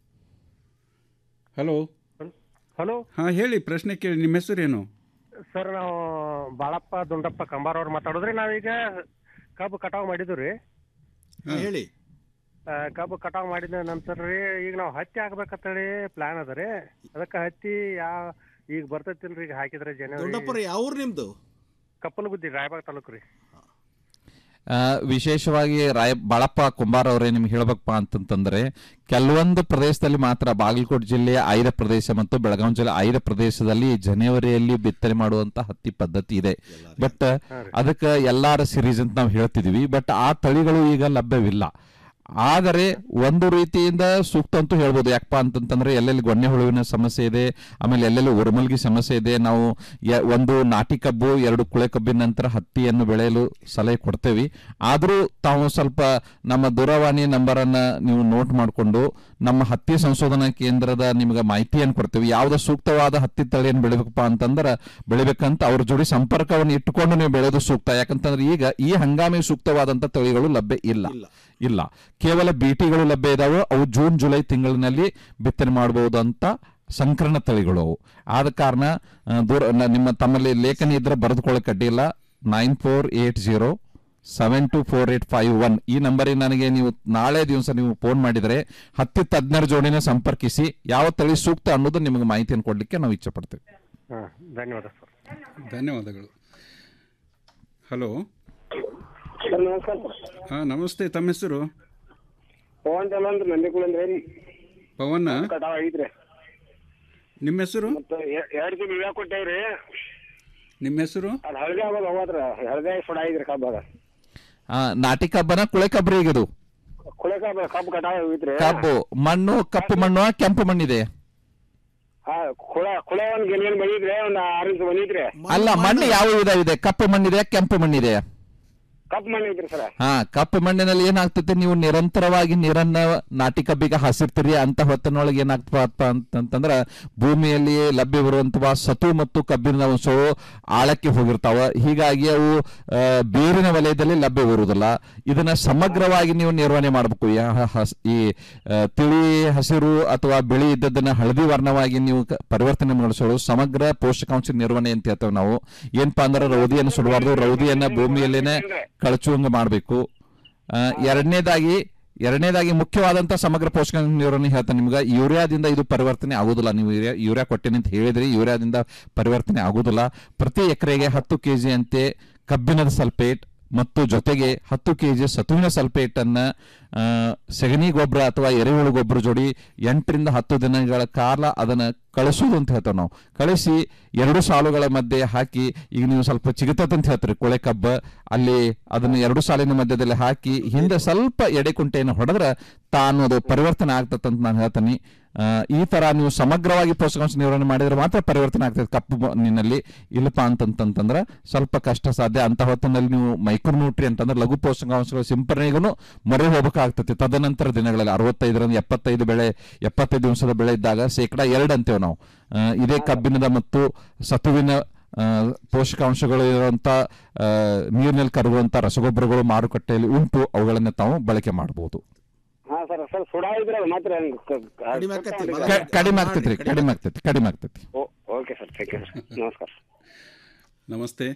ಹಲೋ ಹಲೋ ಹಾಂ ಹೇಳಿ ಪ್ರಶ್ನೆ ಕೇಳಿ ನಿಮ್ಮ ಹೆಸರೇನು ಸರ್ ನಾವು ಬಾಳಪ್ಪ ದುಂಡಪ್ಪ ಕಂಬಾರ್ ಅವ್ರು ಮಾತಾಡೋದ್ರಿ ನಾವೀಗ ಕಬ್ಬು ಕಟಾವ್ ಮಾಡಿದ್ವಿ ರೀ ಹೇಳಿ ಕಬ್ಬು ಕಟಾವ್ ಮಾಡಿದ ನಂತರ ರೀ ಈಗ ನಾವು ಹತ್ತಿ ಹಾಕ್ಬೇಕಂತೇಳಿ ಪ್ಲಾನ್ ಅದ ರೀ ಅದಕ್ಕೆ ಹತ್ತಿ ಯಾವ ಈಗ ಬರ್ತೈತಿಲ್ರಿ ಈಗ ಹಾಕಿದ್ರೆ ಜನವರಿ ದೊಡ್ಡಪ್ಪರ ಯಾವ ಊರು ನಿಮ್ದು ಕಪ್ಪನ ಬುದ್ಧಿ ರಾಯಬಾಗ್ ತಾಲೂಕು ರೀ ಆ, ವಿಶೇಷವಾಗಿ ರಾಯ ಬಾಳಪ್ಪ ಕುಂಬಾರ್ ಅವರೇ ನಿಮ್ಗೆ ಹೇಳ್ಬೇಕಪ್ಪ ಅಂತಂತಂದ್ರೆ ಕೆಲವೊಂದು ಪ್ರದೇಶದಲ್ಲಿ ಮಾತ್ರ ಬಾಗಲಕೋಟೆ ಜಿಲ್ಲೆಯ ಐರ ಪ್ರದೇಶ ಮತ್ತು ಬೆಳಗಾವಿ ಜಿಲ್ಲೆ ಐರ ಪ್ರದೇಶದಲ್ಲಿ ಜನವರಿಯಲ್ಲಿ ಬಿತ್ತನೆ ಮಾಡುವಂತ ಹತ್ತಿ ಪದ್ಧತಿ ಇದೆ ಬಟ್ ಅದಕ್ಕೆ ಎಲ್ಲಾರ ಸಿರೀಸ್ ಅಂತ ನಾವು ಹೇಳ್ತಿದೀವಿ ಬಟ್ ಆ ತಳಿಗಳು ಈಗ ಲಭ್ಯವಿಲ್ಲ ಆದರೆ ಒಂದು ರೀತಿಯಿಂದ ಸೂಕ್ತ ಅಂತೂ ಹೇಳ್ಬೋದು ಯಾಕಪ್ಪ ಅಂತಂತಂದ್ರೆ ಎಲ್ಲೆಲ್ಲಿ ಗೊಣ್ಣೆ ಹುಳುವಿನ ಸಮಸ್ಯೆ ಇದೆ ಆಮೇಲೆ ಎಲ್ಲೆಲ್ಲಿ ಉರುಮಲ್ಗಿ ಸಮಸ್ಯೆ ಇದೆ ನಾವು ಯ- ಒಂದು ನಾಟಿ ಕಬ್ಬು ಎರಡು ಕುಳೆ ಕಬ್ಬಿನ ನಂತರ ಹತ್ತಿಯನ್ನು ಬೆಳೆಯಲು ಸಲಹೆ ಕೊಡ್ತೇವೆ ಆದರೂ ತಾವು ಸ್ವಲ್ಪ ನಮ್ಮ ದೂರವಾಣಿ ನಂಬರ್ ಅನ್ನ ನೀವು ನೋಟ್ ಮಾಡಿಕೊಂಡು ನಮ್ಮ ಹತ್ತಿ ಸಂಶೋಧನಾ ಕೇಂದ್ರದ ನಿಮ್ಗೆ ಮಾಹಿತಿಯನ್ನು ಕೊಡ್ತೇವೆ ಯಾವ್ದು ಸೂಕ್ತವಾದ ಹತ್ತಿ ತಳಿಯನ್ನು ಬೆಳಿಬೇಕಪ್ಪ ಅಂತಂದ್ರೆ ಬೆಳಿಬೇಕಂತ ಅವ್ರ ಜೋಡಿ ಸಂಪರ್ಕವನ್ನು ಇಟ್ಟುಕೊಂಡು ನೀವು ಬೆಳೆಯೋದು ಸೂಕ್ತ ಯಾಕಂತಂದ್ರೆ ಈಗ ಈ ಹಂಗಾಮಿಗೆ ಸೂಕ್ತವಾದಂತ ತಳಿಗಳು ಲಭ್ಯ ಇಲ್ಲ ಇಲ್ಲ ಕೇವಲ ಬಿಟಿಗಳು ಲಭ್ಯ ಇದಾವೆ ಅವು ಜೂನ್ ಜುಲೈ ತಿಂಗಳಿನಲ್ಲಿ ಬಿತ್ತನೆ ಮಾಡಬಹುದು ಅಂತ ಸಂಕರಣ ತಳಿಗಳು ಅವು ಆದ ಕಾರಣ ಆ, ದೂರ ನ- ನಿಮ್ಮ ತಮ್ಮಲ್ಲಿ ಲೇಖನಿ ಇದ್ರೆ ಬರೆದುಕೊಳ್ಳಕ್ಕೆ ಅಡ್ಡಿಲ್ಲ nine four eight zero seven two four eight five one ಈ ನಂಬರಿಗೆ ನನಗೆ ನೀವು ನಾಳೆ ದಿವಸ ನೀವು ಫೋನ್ ಮಾಡಿದರೆ ಹತ್ತಿ ತಜ್ಞರ ಜೋಡಿನ ಸಂಪರ್ಕಿಸಿ ಯಾವ ತಳಿ ಸೂಕ್ತ ಅನ್ನೋದು ನಿಮಗೆ ಮಾಹಿತಿಯನ್ನು ಕೊಡಲಿಕ್ಕೆ ನಾವು ಇಚ್ಛೆ ಪಡ್ತೇವೆ ಹಾ ಧನ್ಯವಾದ ಸರ್ ಧನ್ಯವಾದಗಳು ಹಲೋ ಸರ್ ನಮಸ್ಕಾರ ಸರ್ ಹಾಂ ನಮಸ್ತೆ ತಮ್ಮ ಹೆಸರು ಪವನ್ ಟೆಲ್ ಅಂತ ನಂದಿಕುಳ ಅಂದ್ರೆ ಪವನ್ ಕಟಾವ್ ಆಗಿದ್ರಿ ನಿಮ್ಮ ಹೆಸರು ಮತ್ತೆ ಎ- ಎರಡ್ ತಿಂಗಳು ಇಳ್ಯಾಕ ಕೊಟ್ಟೇವ್ರಿ ನಿಮ್ಮ ಹೆಸರು ಅದ್ ಹಳದಿ ಆಗೋದು ಹೋಗತ್ರ ಹಳದಿ ಸುಡ ಆಗಿದ್ರಿ ಕಬ್ಬಾಗ ಆ, ನಾಟಿ ಕಬ್ಬನ ಕುಳೆ ಕಬ್ರಿ ಇದು ಕುಳೆ ಕಬ್ಬ ಕಬ್ಬು ಕಟಾವ್ ಹೋಗಿದ್ರಿ ಕಬ್ಬು ಮಣ್ಣು ಕಪ್ಪು ಮಣ್ಣು ಕೆಂಪು ಮಣ್ಣಿದೆ ಹಾ ಕುಳ ಕುಳೆ ಒಂದ್ ಗೆಲ್ಗೆಲ್ ಬಂದಿದ್ರಿ ಒಂದ್ ಆರು ಇಂಚ್ ಬಂದಿದ್ರಿ ಅಲ್ಲ ಮಣ್ಣು ಯಾವ ವಿಧವಿದೆ ಕಪ್ಪು ಮಣ್ಣಿದೆ ಕೆಂಪು ಮಣ್ಣಿದೆ ಕಪ್ ಮಣ್ಣು ಐತ್ರಿ ಸರ್ ಹಾ ಕಪ್ಪು ಮಣ್ಣಿನಲ್ಲಿ ಏನಾಗ್ತದೆ ನೀವು ನಿರಂತರವಾಗಿ ನೀರನ್ನ ನಾಟಿ ಕಬ್ಬಿಗೆ ಹಾಸಿರ್ತೀರಿ ಅಂತ ಹೊತ್ತಿನೊಳಗೆ ಏನಾಗ್ತಪ್ಪ ಅಂತಂತಂದ್ರ ಭೂಮಿಯಲ್ಲಿ ಲಭ್ಯವಿರುವಂತಹ ಸತು ಮತ್ತು ಕಬ್ಬಿನ ಅಂಶವು ಆಳಕ್ಕೆ ಹೋಗಿರ್ತಾವ ಹೀಗಾಗಿ ಅವು ಆ, ಬೇರಿನ ವಲಯದಲ್ಲಿ ಲಭ್ಯವಿರುವುದಿಲ್ಲ ಇದನ್ನ ಸಮಗ್ರವಾಗಿ ನೀವು ನಿರ್ವಹಣೆ ಮಾಡಬೇಕು ಯಾ- ಹ- ಹಸ್- ಈ ಆ, ತಿಳಿ ಹಸಿರು ಅಥವಾ ಬಿಳಿ ಇದ್ದದನ್ನ ಹಳದಿ ವರ್ಣವಾಗಿ ನೀವು ಕ- ಪರಿವರ್ತನೆ ಮಾಡಿಸೋದು ಸಮಗ್ರ ಪೋಷಕಾಂಶ ನಿರ್ವಹಣೆ ಅಂತ ಹೇಳ್ತೇವೆ ನಾವು ಏನಪ್ಪಾ ಅಂದ್ರೆ ರೌದಿಯನ್ನು ಸುಡಬಾರ್ದು ರೌದಿಯನ್ನ ಭೂಮಿಯಲ್ಲೇನೆ ಕಳಚುವಂಗ ಮಾಡಬೇಕು ಎರಡನೇದಾಗಿ ಎರಡನೇದಾಗಿ ಮುಖ್ಯವಾದಂತ ಸಮಗ್ರ ಪೋಷಕಾಂಶ ನಿರ್ವಹಣೆ ಹೇಳ್ತಾನೆ ನಿಮ್ಗೆ ಯೂರಿಯಾದಿಂದ ಇದು ಪರಿವರ್ತನೆ ಆಗುದಿಲ್ಲ ನೀವು ಯೂರಿಯಾ ಯೂರಿಯಾ ಕೊಟ್ಟೇನೆ ಅಂತ ಹೇಳಿದ್ರಿ ಯೂರಿಯಾದಿಂದ ಪರಿವರ್ತನೆ ಆಗುದಿಲ್ಲ ಪ್ರತಿ ಎಕರೆಗೆ ಹತ್ತು ಕೆಜಿ ಅಂತೆ ಕಬ್ಬಿಣದ ಸಲ್ಫೇಟ್ ಮತ್ತು ಜೊತೆಗೆ ಹತ್ತು ಕೆಜಿ ಸತುವಿನ ಸಲ್ಫೇಟ್ ಅನ್ನ ಆ, ಸಗಣಿ ಗೊಬ್ಬರ ಅಥವಾ ಎರೆಹುಳು ಗೊಬ್ಬರ ಜೋಡಿ ಎಂಟರಿಂದ ಹತ್ತು ದಿನಗಳ ಕಾಲ ಅದನ್ನ ಕಳಿಸೋದು ಅಂತ ಹೇಳ್ತೇವೆ ನಾವು ಕಳಿಸಿ ಎರಡು ಸಾಲುಗಳ ಮಧ್ಯೆ ಹಾಕಿ ಈಗ ನೀವು ಸ್ವಲ್ಪ ಚಿಗತತ್ ಅಂತ ಹೇಳ್ತೀರಿ ಕೊಳೆ ಕಬ್ಬ ಅಲ್ಲಿ ಅದನ್ನ ಎರಡು ಸಾಲಿನ ಮಧ್ಯದಲ್ಲಿ ಹಾಕಿ ಹಿಂದೆ ಸ್ವಲ್ಪ ಎಡೆಕುಂಟೆಯನ್ನು ಹೊಡೆದ್ರೆ ತಾನು ಅದು ಪರಿವರ್ತನೆ ಆಗ್ತದೆ ಅಂತ ನಾನು ಹೇಳ್ತೀನಿ ಆ, ಈ ತರ ನೀವು ಸಮಗ್ರವಾಗಿ ಪೋಷಕಾಂಶ ನಿರ್ವಹಣೆ ಮಾಡಿದ್ರೆ ಮಾತ್ರ ಪರಿವರ್ತನೆ ಆಗ್ತದೆ ಕಪ್ಪು ಮಣ್ಣಿನಲ್ಲಿ ಇಲ್ಲಪ್ಪ ಅಂತಂತಂದ್ರೆ ಸ್ವಲ್ಪ ಕಷ್ಟ ಸಾಧ್ಯ ಅಂತ ಹೊತ್ತಿನಲ್ಲಿ ನೀವು ಮೈಕ್ರೋನ್ಯೂಟ್ರಿ ಅಂತಂದ್ರೆ ಲಘು ಪೋಷಕಾಂಶಗಳ ಸಿಂಪರಣೆಗೂ ಮೊರೆ ಹೋಗಬೇಕಾಗ್ತದೆ ತದನಂತರ ದಿನಗಳಲ್ಲಿ ಅರವತ್ತೈದರಿಂದ ಎಪ್ಪತ್ತೈದು ಬೆಳೆ ಎಪ್ಪತ್ತೈದು ದಿವಸದ ಬೆಳೆ ಇದ್ದಾಗ ಶೇಕಡ ಎರಡು ಅಂತೇವೆ ನಾವು ಆ, ಇದೇ ಕಬ್ಬಿಣದ ಮತ್ತು ಸತುವಿನ ಆ, ಪೋಷಕಾಂಶಗಳು ಇರುವಂತ ಆ, ನೀರಿನಲ್ಲಿ ಕರಗುವಂತ ರಸಗೊಬ್ಬರಗಳು ಮಾರುಕಟ್ಟೆಯಲ್ಲಿ ಉಂಟು ಅವುಗಳನ್ನ ತಾವು ಬಳಕೆ ಮಾಡಬಹುದು ಹಾ ಸರ್ ಸರ್ ಸುಡ ಇದ್ರೆ ಅದು ಮಾತ್ರ ಹೆಂಗ್ ಕ- ಕ- ಕ- ಕಡಿಮೆ ಆಗ್ತೈತ್ರಿ ಕಡಿಮೆ ಆಗ್ತೈತಿ ಕಡಿಮೆ ಆಗ್ತೈತಿ ಓ- okay sir thank you sir ನಮಸ್ಕಾರ ನಮಸ್ತೆ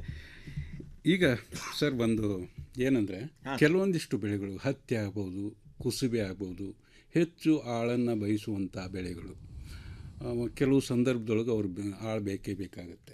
ಈಗ ಸರ್ ಒಂದು ಏನಂದರೆ ಕೆಲವೊಂದಿಷ್ಟು ಬೆಳೆಗಳು ಹತ್ತಿ ಆಗ್ಬೋದು ಕುಸುಬೆ ಆಗ್ಬೋದು ಹೆಚ್ಚು ಆಳನ್ನು ಬಯಸುವಂಥ ಬೆಳೆಗಳು ಆ, ಕೆಲವು ಸಂದರ್ಭದೊಳಗೆ ಅವ್ರು ಬೆ- ಆಳು ಬೇಕೇ ಬೇಕಾಗುತ್ತೆ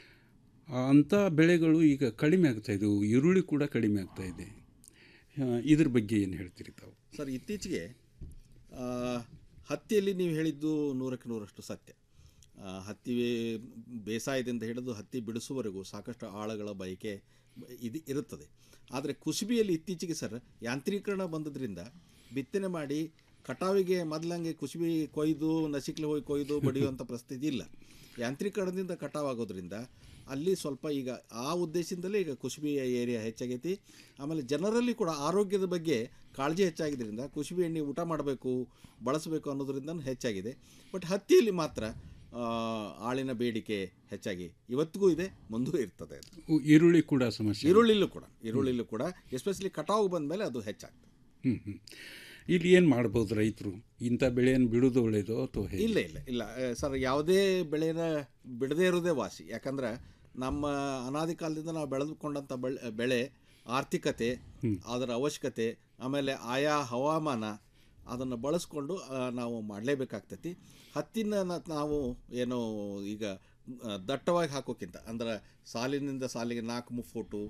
ಆ, ಅಂಥ ಬೆಳೆಗಳು ಈಗ ಕಡಿಮೆ ಆಗ್ತಾ ಇದ್ದವು ಈರುಳ್ಳಿ ಕೂಡ ಕಡಿಮೆ ಆಗ್ತಾ ಇದೆ ಆ, ಇದ್ರ ಬಗ್ಗೆ ಏನು ಹೇಳ್ತೀರಿ ತಾವು ಸರ್ ಇತ್ತೀಚೆಗೆ ಆ, ಹತ್ತಿಯಲ್ಲಿ ನೀವು ಹೇಳಿದ್ದು ನೂರಕ್ಕೆ ನೂರಷ್ಟು ಸತ್ಯ ಆ, ಹತ್ತಿ ಬೇಸಾಯದಿಂದ ಹಿಡಿದು ಹತ್ತಿ ಬಿಡಿಸುವವರೆಗೂ ಸಾಕಷ್ಟು ಆಳಗಳ ಬಯಕೆ ಇದು ಇರುತ್ತದೆ ಆದರೆ ಕುಸುಬಿಯಲ್ಲಿ ಇತ್ತೀಚೆಗೆ ಸರ್ ಯಾಂತ್ರೀಕರಣ ಬಂದದ್ರಿಂದ ಬಿತ್ತನೆ ಮಾಡಿ ಕಟಾವಿಗೆ ಮೊದಲಂಗೆ ಕುಸುಬಿ ಕೊಯ್ದು ನಸಿಕ್ಲೆ ಹೋಗಿ ಕೊಯ್ದು ಬಡಿಯುವಂಥ ಪರಿಸ್ಥಿತಿ ಇಲ್ಲ ಯಾಂತ್ರೀಕರಣದಿಂದ ಕಟಾವಾಗೋದ್ರಿಂದ ಅಲ್ಲಿ ಸ್ವಲ್ಪ ಈಗ ಆ ಉದ್ದೇಶದಿಂದಲೇ ಈಗ ಕುಸುಬಿ ಏರಿಯಾ ಹೆಚ್ಚಾಗೈತಿ ಆಮೇಲೆ ಜನರಲ್ಲಿ ಕೂಡ ಆರೋಗ್ಯದ ಬಗ್ಗೆ ಕಾಳಜಿ ಹೆಚ್ಚಾಗಿದ್ದರಿಂದ ಕುಸುಬಿ ಎಣ್ಣೆ ಊಟ ಮಾಡಬೇಕು ಬಳಸಬೇಕು ಅನ್ನೋದ್ರಿಂದ ಹೆಚ್ಚಾಗಿದೆ ಬಟ್ ಹತ್ತಿಯಲ್ಲಿ ಮಾತ್ರ ಆ, ಆಳಿನ ಬೇಡಿಕೆ ಹೆಚ್ಚಾಗಿ ಇವತ್ತಿಗೂ ಇದೆ ಮುಂದೂ ಇರ್ತದೆ ಅದು. ಉ- ಈರುಳ್ಳಿ ಕೂಡ ಸಮಸ್ಯೆ ಈರುಳ್ಳಿಲೂ ಕೂಡ ಈರುಳ್ಳಿಲೂ ಕೂಡ ಎಸ್ಪೆಷಲಿ ಕಟಾವು ಬಂದ ಮೇಲೆ ಅದು ಹೆಚ್ಚಾಗ್ತದೆ ಹ್ಮ್ ಹ್ಮ್. ಇಲ್ಲಿ ಏನು ಮಾಡ್ಬೋದು ರೈತರು ಇಂಥ ಬೆಳೆಯನ್ನು ಬಿಡೋದು ಒಳ್ಳೆಯದು ಅಥವಾ ಹೇಗೆ? ಇಲ್ಲ ಇಲ್ಲ ಇಲ್ಲ ಆ, ಸರ್ ಯಾವುದೇ ಬೆಳೆನ ಬಿಡದೇ ಇರೋದೇ ವಾಸಿ ಯಾಕಂದ್ರೆ ನಮ್ಮ ಅನಾದಿ ಕಾಲದಿಂದ ನಾವು ಬೆಳೆದುಕೊಂಡಂಥ ಬೆಳೆ ಬೆಳೆ ಆರ್ಥಿಕತೆ ಅದರ ಅವಶ್ಯಕತೆ ಆಮೇಲೆ ಆಯಾ ಹವಾಮಾನ ಅದನ್ನು ಬಳಸ್ಕೊಂಡು ಆ, ನಾವು ಮಾಡಲೇಬೇಕಾಗ್ತೈತಿ ಹತ್ತಿನ ನ- ನಾವು ಏನು ಈಗ ಆ, ದಟ್ಟವಾಗಿ ಹಾಕೋಕ್ಕಿಂತ ಅಂದ್ರೆ ಸಾಲಿನಿಂದ ಸಾಲಿಗೆ ನಾಲ್ಕು ಮು ಫೂಟು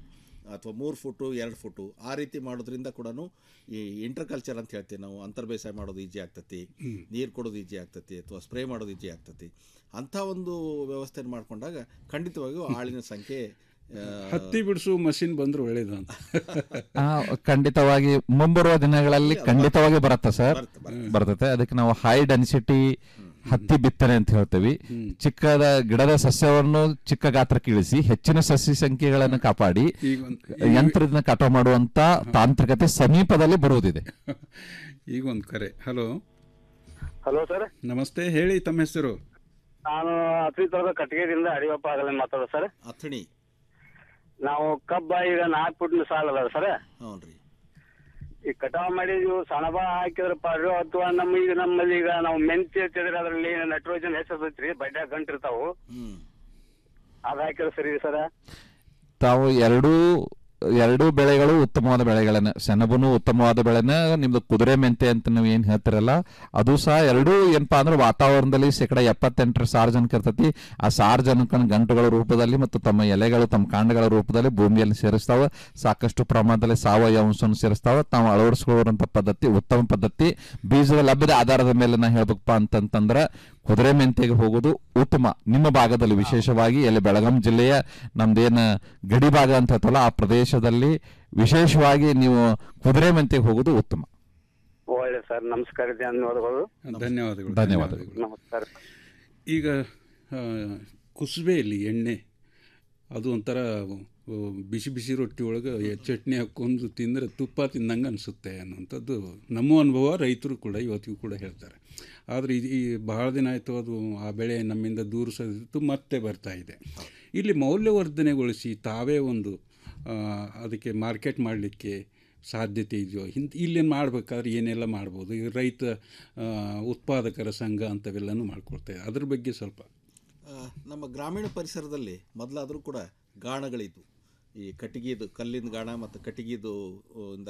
ಅಥವಾ ಮೂರು ಫುಟು ಎರಡು ಫುಟು ಆ ರೀತಿ ಮಾಡೋದ್ರಿಂದ ಕೂಡ ಈ ಇಂಟರ್ ಕಲ್ಚರ್ ಅಂತ ಹೇಳ್ತೀವಿ ನಾವು ಅಂತರ್ ಬೇಸಾಯ ಮಾಡೋದು ಈಜಿ ಆಗ್ತತಿ ಹ್ಮ್. ನೀರು ಕೊಡೋದು ಈಜಿ ಆಗ್ತತಿ ಅಥವಾ ಸ್ಪ್ರೇ ಮಾಡೋದು ಈಜಿ ಆಗ್ತತಿ ಅಂಥ ಒಂದು ವ್ಯವಸ್ಥೆ ಮಾಡಿಕೊಂಡಾಗ ಖಂಡಿತವಾಗಿಯೂ ಆಳಿನ ಸಂಖ್ಯೆ ಆ, ಹತ್ತಿ ಬಿಡಿಸು ಮಷಿನ್ ಬಂದ್ರೆ ಒಳ್ಳೇದು ಅಂತ ಆ, ಖಂಡಿತವಾಗಿ ಮುಂಬರುವ ದಿನಗಳಲ್ಲಿ ಖಂಡಿತವಾಗಿ ಬರುತ್ತೆ ಸರ್ ಬರ್ತದೆ ಅದಕ್ಕೆ ನಾವು ಹೈ ಡೆನ್ಸಿಟಿ ಹತ್ತಿ ಬಿತ್ತನೆ ಅಂತ ಹೇಳ್ತೀವಿ ಚಿಕ್ಕದ ಗಿಡದ ಸಸ್ಯವನ್ನು ಚಿಕ್ಕ ಗಾತ್ರಕ್ಕೆ ಇಳಿಸಿ ಹೆಚ್ಚಿನ ಸಸ್ಯ ಸಂಖ್ಯೆಗಳನ್ನು ಕಾಪಾಡಿ ಈಗ ಒಂದ್- ಯಂತ್ರದಿಂದ ಕಟಾವು ಮಾಡುವಂತ ತಾಂತ್ರಿಕತೆ ಸಮೀಪದಲ್ಲಿ ಬರುವುದಿದೆ ಈಗ ಒಂದು ಕರೆ ಹಲೋ ಹಲೋ ಸರ್ ನಮಸ್ತೆ ಹೇಳಿ ತಮ್ಮ ಹೆಸರು ನಾನು ಅತ್ರಿತರದ ಕಟ್ಟಿಗೆದಿಂದ ಅಡಿಯಪ್ಪ ಆಗಲ್ಲ ಮಾತಾಡೋದು ಸರ್ ಅಥಣಿ ನಾವು ಕಬ್ಬ ಈಗ ನಾಲ್ಕು ಫುಟ್ ಸಾಲ ಅದ ಸರ್ ಹ್ಞೂ ಈ ಕಟಾವ್ ಮಾಡಿ ಇವು ಸಣಬ ಹಾಕಿದ್ರ ಪಾಡ್ರು ಅಥವಾ ನಮ್ಮ ಈಗ ನಮ್ಮಲ್ಲಿ ಈಗ ನಾವು ಮೆಂತ್ಯ ಹಚ್ಚಿದ್ರೆ ಅದರಲ್ಲಿ ನೈಟ್ರೋಜನ್ ಹೆಚ್ಚತೈತ್ರಿ ಬಡ್ಯಾಗ ಗಂಟಿರ್ತಾವು ಅದ್ ಹಾಕಿದ್ರೆ ಸರಿ ಸರ್ ತಾವು ಎರಡೂ ಎರಡೂ ಬೆಳೆಗಳು ಉತ್ತಮವಾದ ಬೆಳೆಗಳನ್ನ ಸೆಣಬುನು ಉತ್ತಮವಾದ ಬೆಳೆನ ನಿಮ್ದು ಕುದುರೆ ಮೆಂತೆ ಅಂತ ನೀವು ಏನ್ ಹೇಳ್ತಿರಲ್ಲ ಅದು ಸಹ ಎರಡೂ ಏನಪ್ಪಾ ಅಂದ್ರೆ ವಾತಾವರಣದಲ್ಲಿ ಶೇಕಡ ಎಪ್ಪತ್ತೆಂಟರ ಸಾರ್ವಜನಿಕ ಇರ್ತತಿ ಆ ಸಾರ್ವಜನಿಕನ ಗಂಟುಗಳ ರೂಪದಲ್ಲಿ ಮತ್ತು ತಮ್ಮ ಎಲೆಗಳು ತಮ್ಮ ಕಾಂಡಗಳ ರೂಪದಲ್ಲಿ ಭೂಮಿಯಲ್ಲಿ ಸೇರಿಸ್ತಾವ ಸಾಕಷ್ಟು ಪ್ರಮಾಣದಲ್ಲಿ ಸಾವಯವ ಅಂಶವನ್ನು ಸೇರಿಸ್ತಾವ ತಾವು ಅಳವಡಿಸಿಕೊಳ್ಳುವಂತ ಪದ್ಧತಿ ಉತ್ತಮ ಪದ್ಧತಿ ಬೀಜದ ಲಭ್ಯದ ಆಧಾರದ ಮೇಲೆ ನಾ ಹೇಳ್ಬೇಕಪ್ಪ ಅಂತಂತಂದ್ರೆ ಕುದುರೆ ಮೆಂತೆಗೆ ಹೋಗೋದು ಉತ್ತಮ ನಿಮ್ಮ ಭಾಗದಲ್ಲಿ ವಿಶೇಷವಾಗಿ ಎಲ್ಲಿ ಬೆಳಗಾಂ ಜಿಲ್ಲೆಯ ನಮ್ದೇನು ಗಡಿ ಭಾಗ ಅಂತ ಹೇಳ್ತಲ್ಲ ಆ ಪ್ರದೇಶದಲ್ಲಿ ವಿಶೇಷವಾಗಿ ನೀವು ಕುದುರೆ ಮೆಂತೆಗೆ ಹೋಗೋದು ಉತ್ತಮ ಒಳ್ಳೆ ಸರ್ ನಮಸ್ಕಾರ ಧನ್ಯವಾದಗಳು ಧನ್ಯವಾದಗಳು ಧನ್ಯವಾದಗಳು. ನಮಸ್ಕಾರ ಈಗ ಆ, ಕುಸುಬೆಯಲ್ಲಿ ಎಣ್ಣೆ ಅದು ಒಂಥರ ಆ, ಬಿಸಿ ಬಿಸಿ ರೊಟ್ಟಿ ಒಳಗೆ ಚಟ್ನಿ ಹಾಕ್ಕೊಂಡು ತಿಂದರೆ ತುಪ್ಪ ತಿಂದಂಗೆ ಅನಿಸುತ್ತೆ ಅನ್ನುವಂಥದ್ದು ನಮ್ಮ ಅನುಭವ ರೈತರು ಕೂಡ ಇವತ್ತಿಗೂ ಕೂಡ ಹೇಳ್ತಾರೆ ಆದರೆ ಇದು ಈ ಬಹಳ ದಿನ ಆಯಿತು ಅದು ಆ ಬೆಳೆ ನಮ್ಮಿಂದ ದೂರ ಸರಿದಿತ್ತು ಮತ್ತೆ ಬರ್ತಾ ಇದೆ ಇಲ್ಲಿ ಮೌಲ್ಯವರ್ಧನೆಗೊಳಿಸಿ ತಾವೇ ಒಂದು ಆ, ಅದಕ್ಕೆ ಮಾರ್ಕೆಟ್ ಮಾಡಲಿಕ್ಕೆ ಸಾಧ್ಯತೆ ಇದೆಯೋ ಇಂತ ಇಲ್ಲೇನು ಮಾಡಬೇಕಾದ್ರೆ ಏನೆಲ್ಲ ಮಾಡ್ಬೋದು ಈಗ ರೈತ ಆ, ಉತ್ಪಾದಕರ ಸಂಘ ಅಂಥವೆಲ್ಲನೂ ಮಾಡ್ಕೊಳ್ತಾರೆ ಅದ್ರ ಬಗ್ಗೆ ಸ್ವಲ್ಪ ಆ, ನಮ್ಮ ಗ್ರಾಮೀಣ ಪರಿಸರದಲ್ಲಿ ಮೊದಲಾದರೂ ಕೂಡ ಗಾಣಗಳಿದ್ವು ಈ ಕಟ್ಟಿಗೆದು ಕಲ್ಲಿನ ಗಾಣ ಮತ್ತು ಕಟ್ಟಿಗೆದು ಆ, ಇಂದ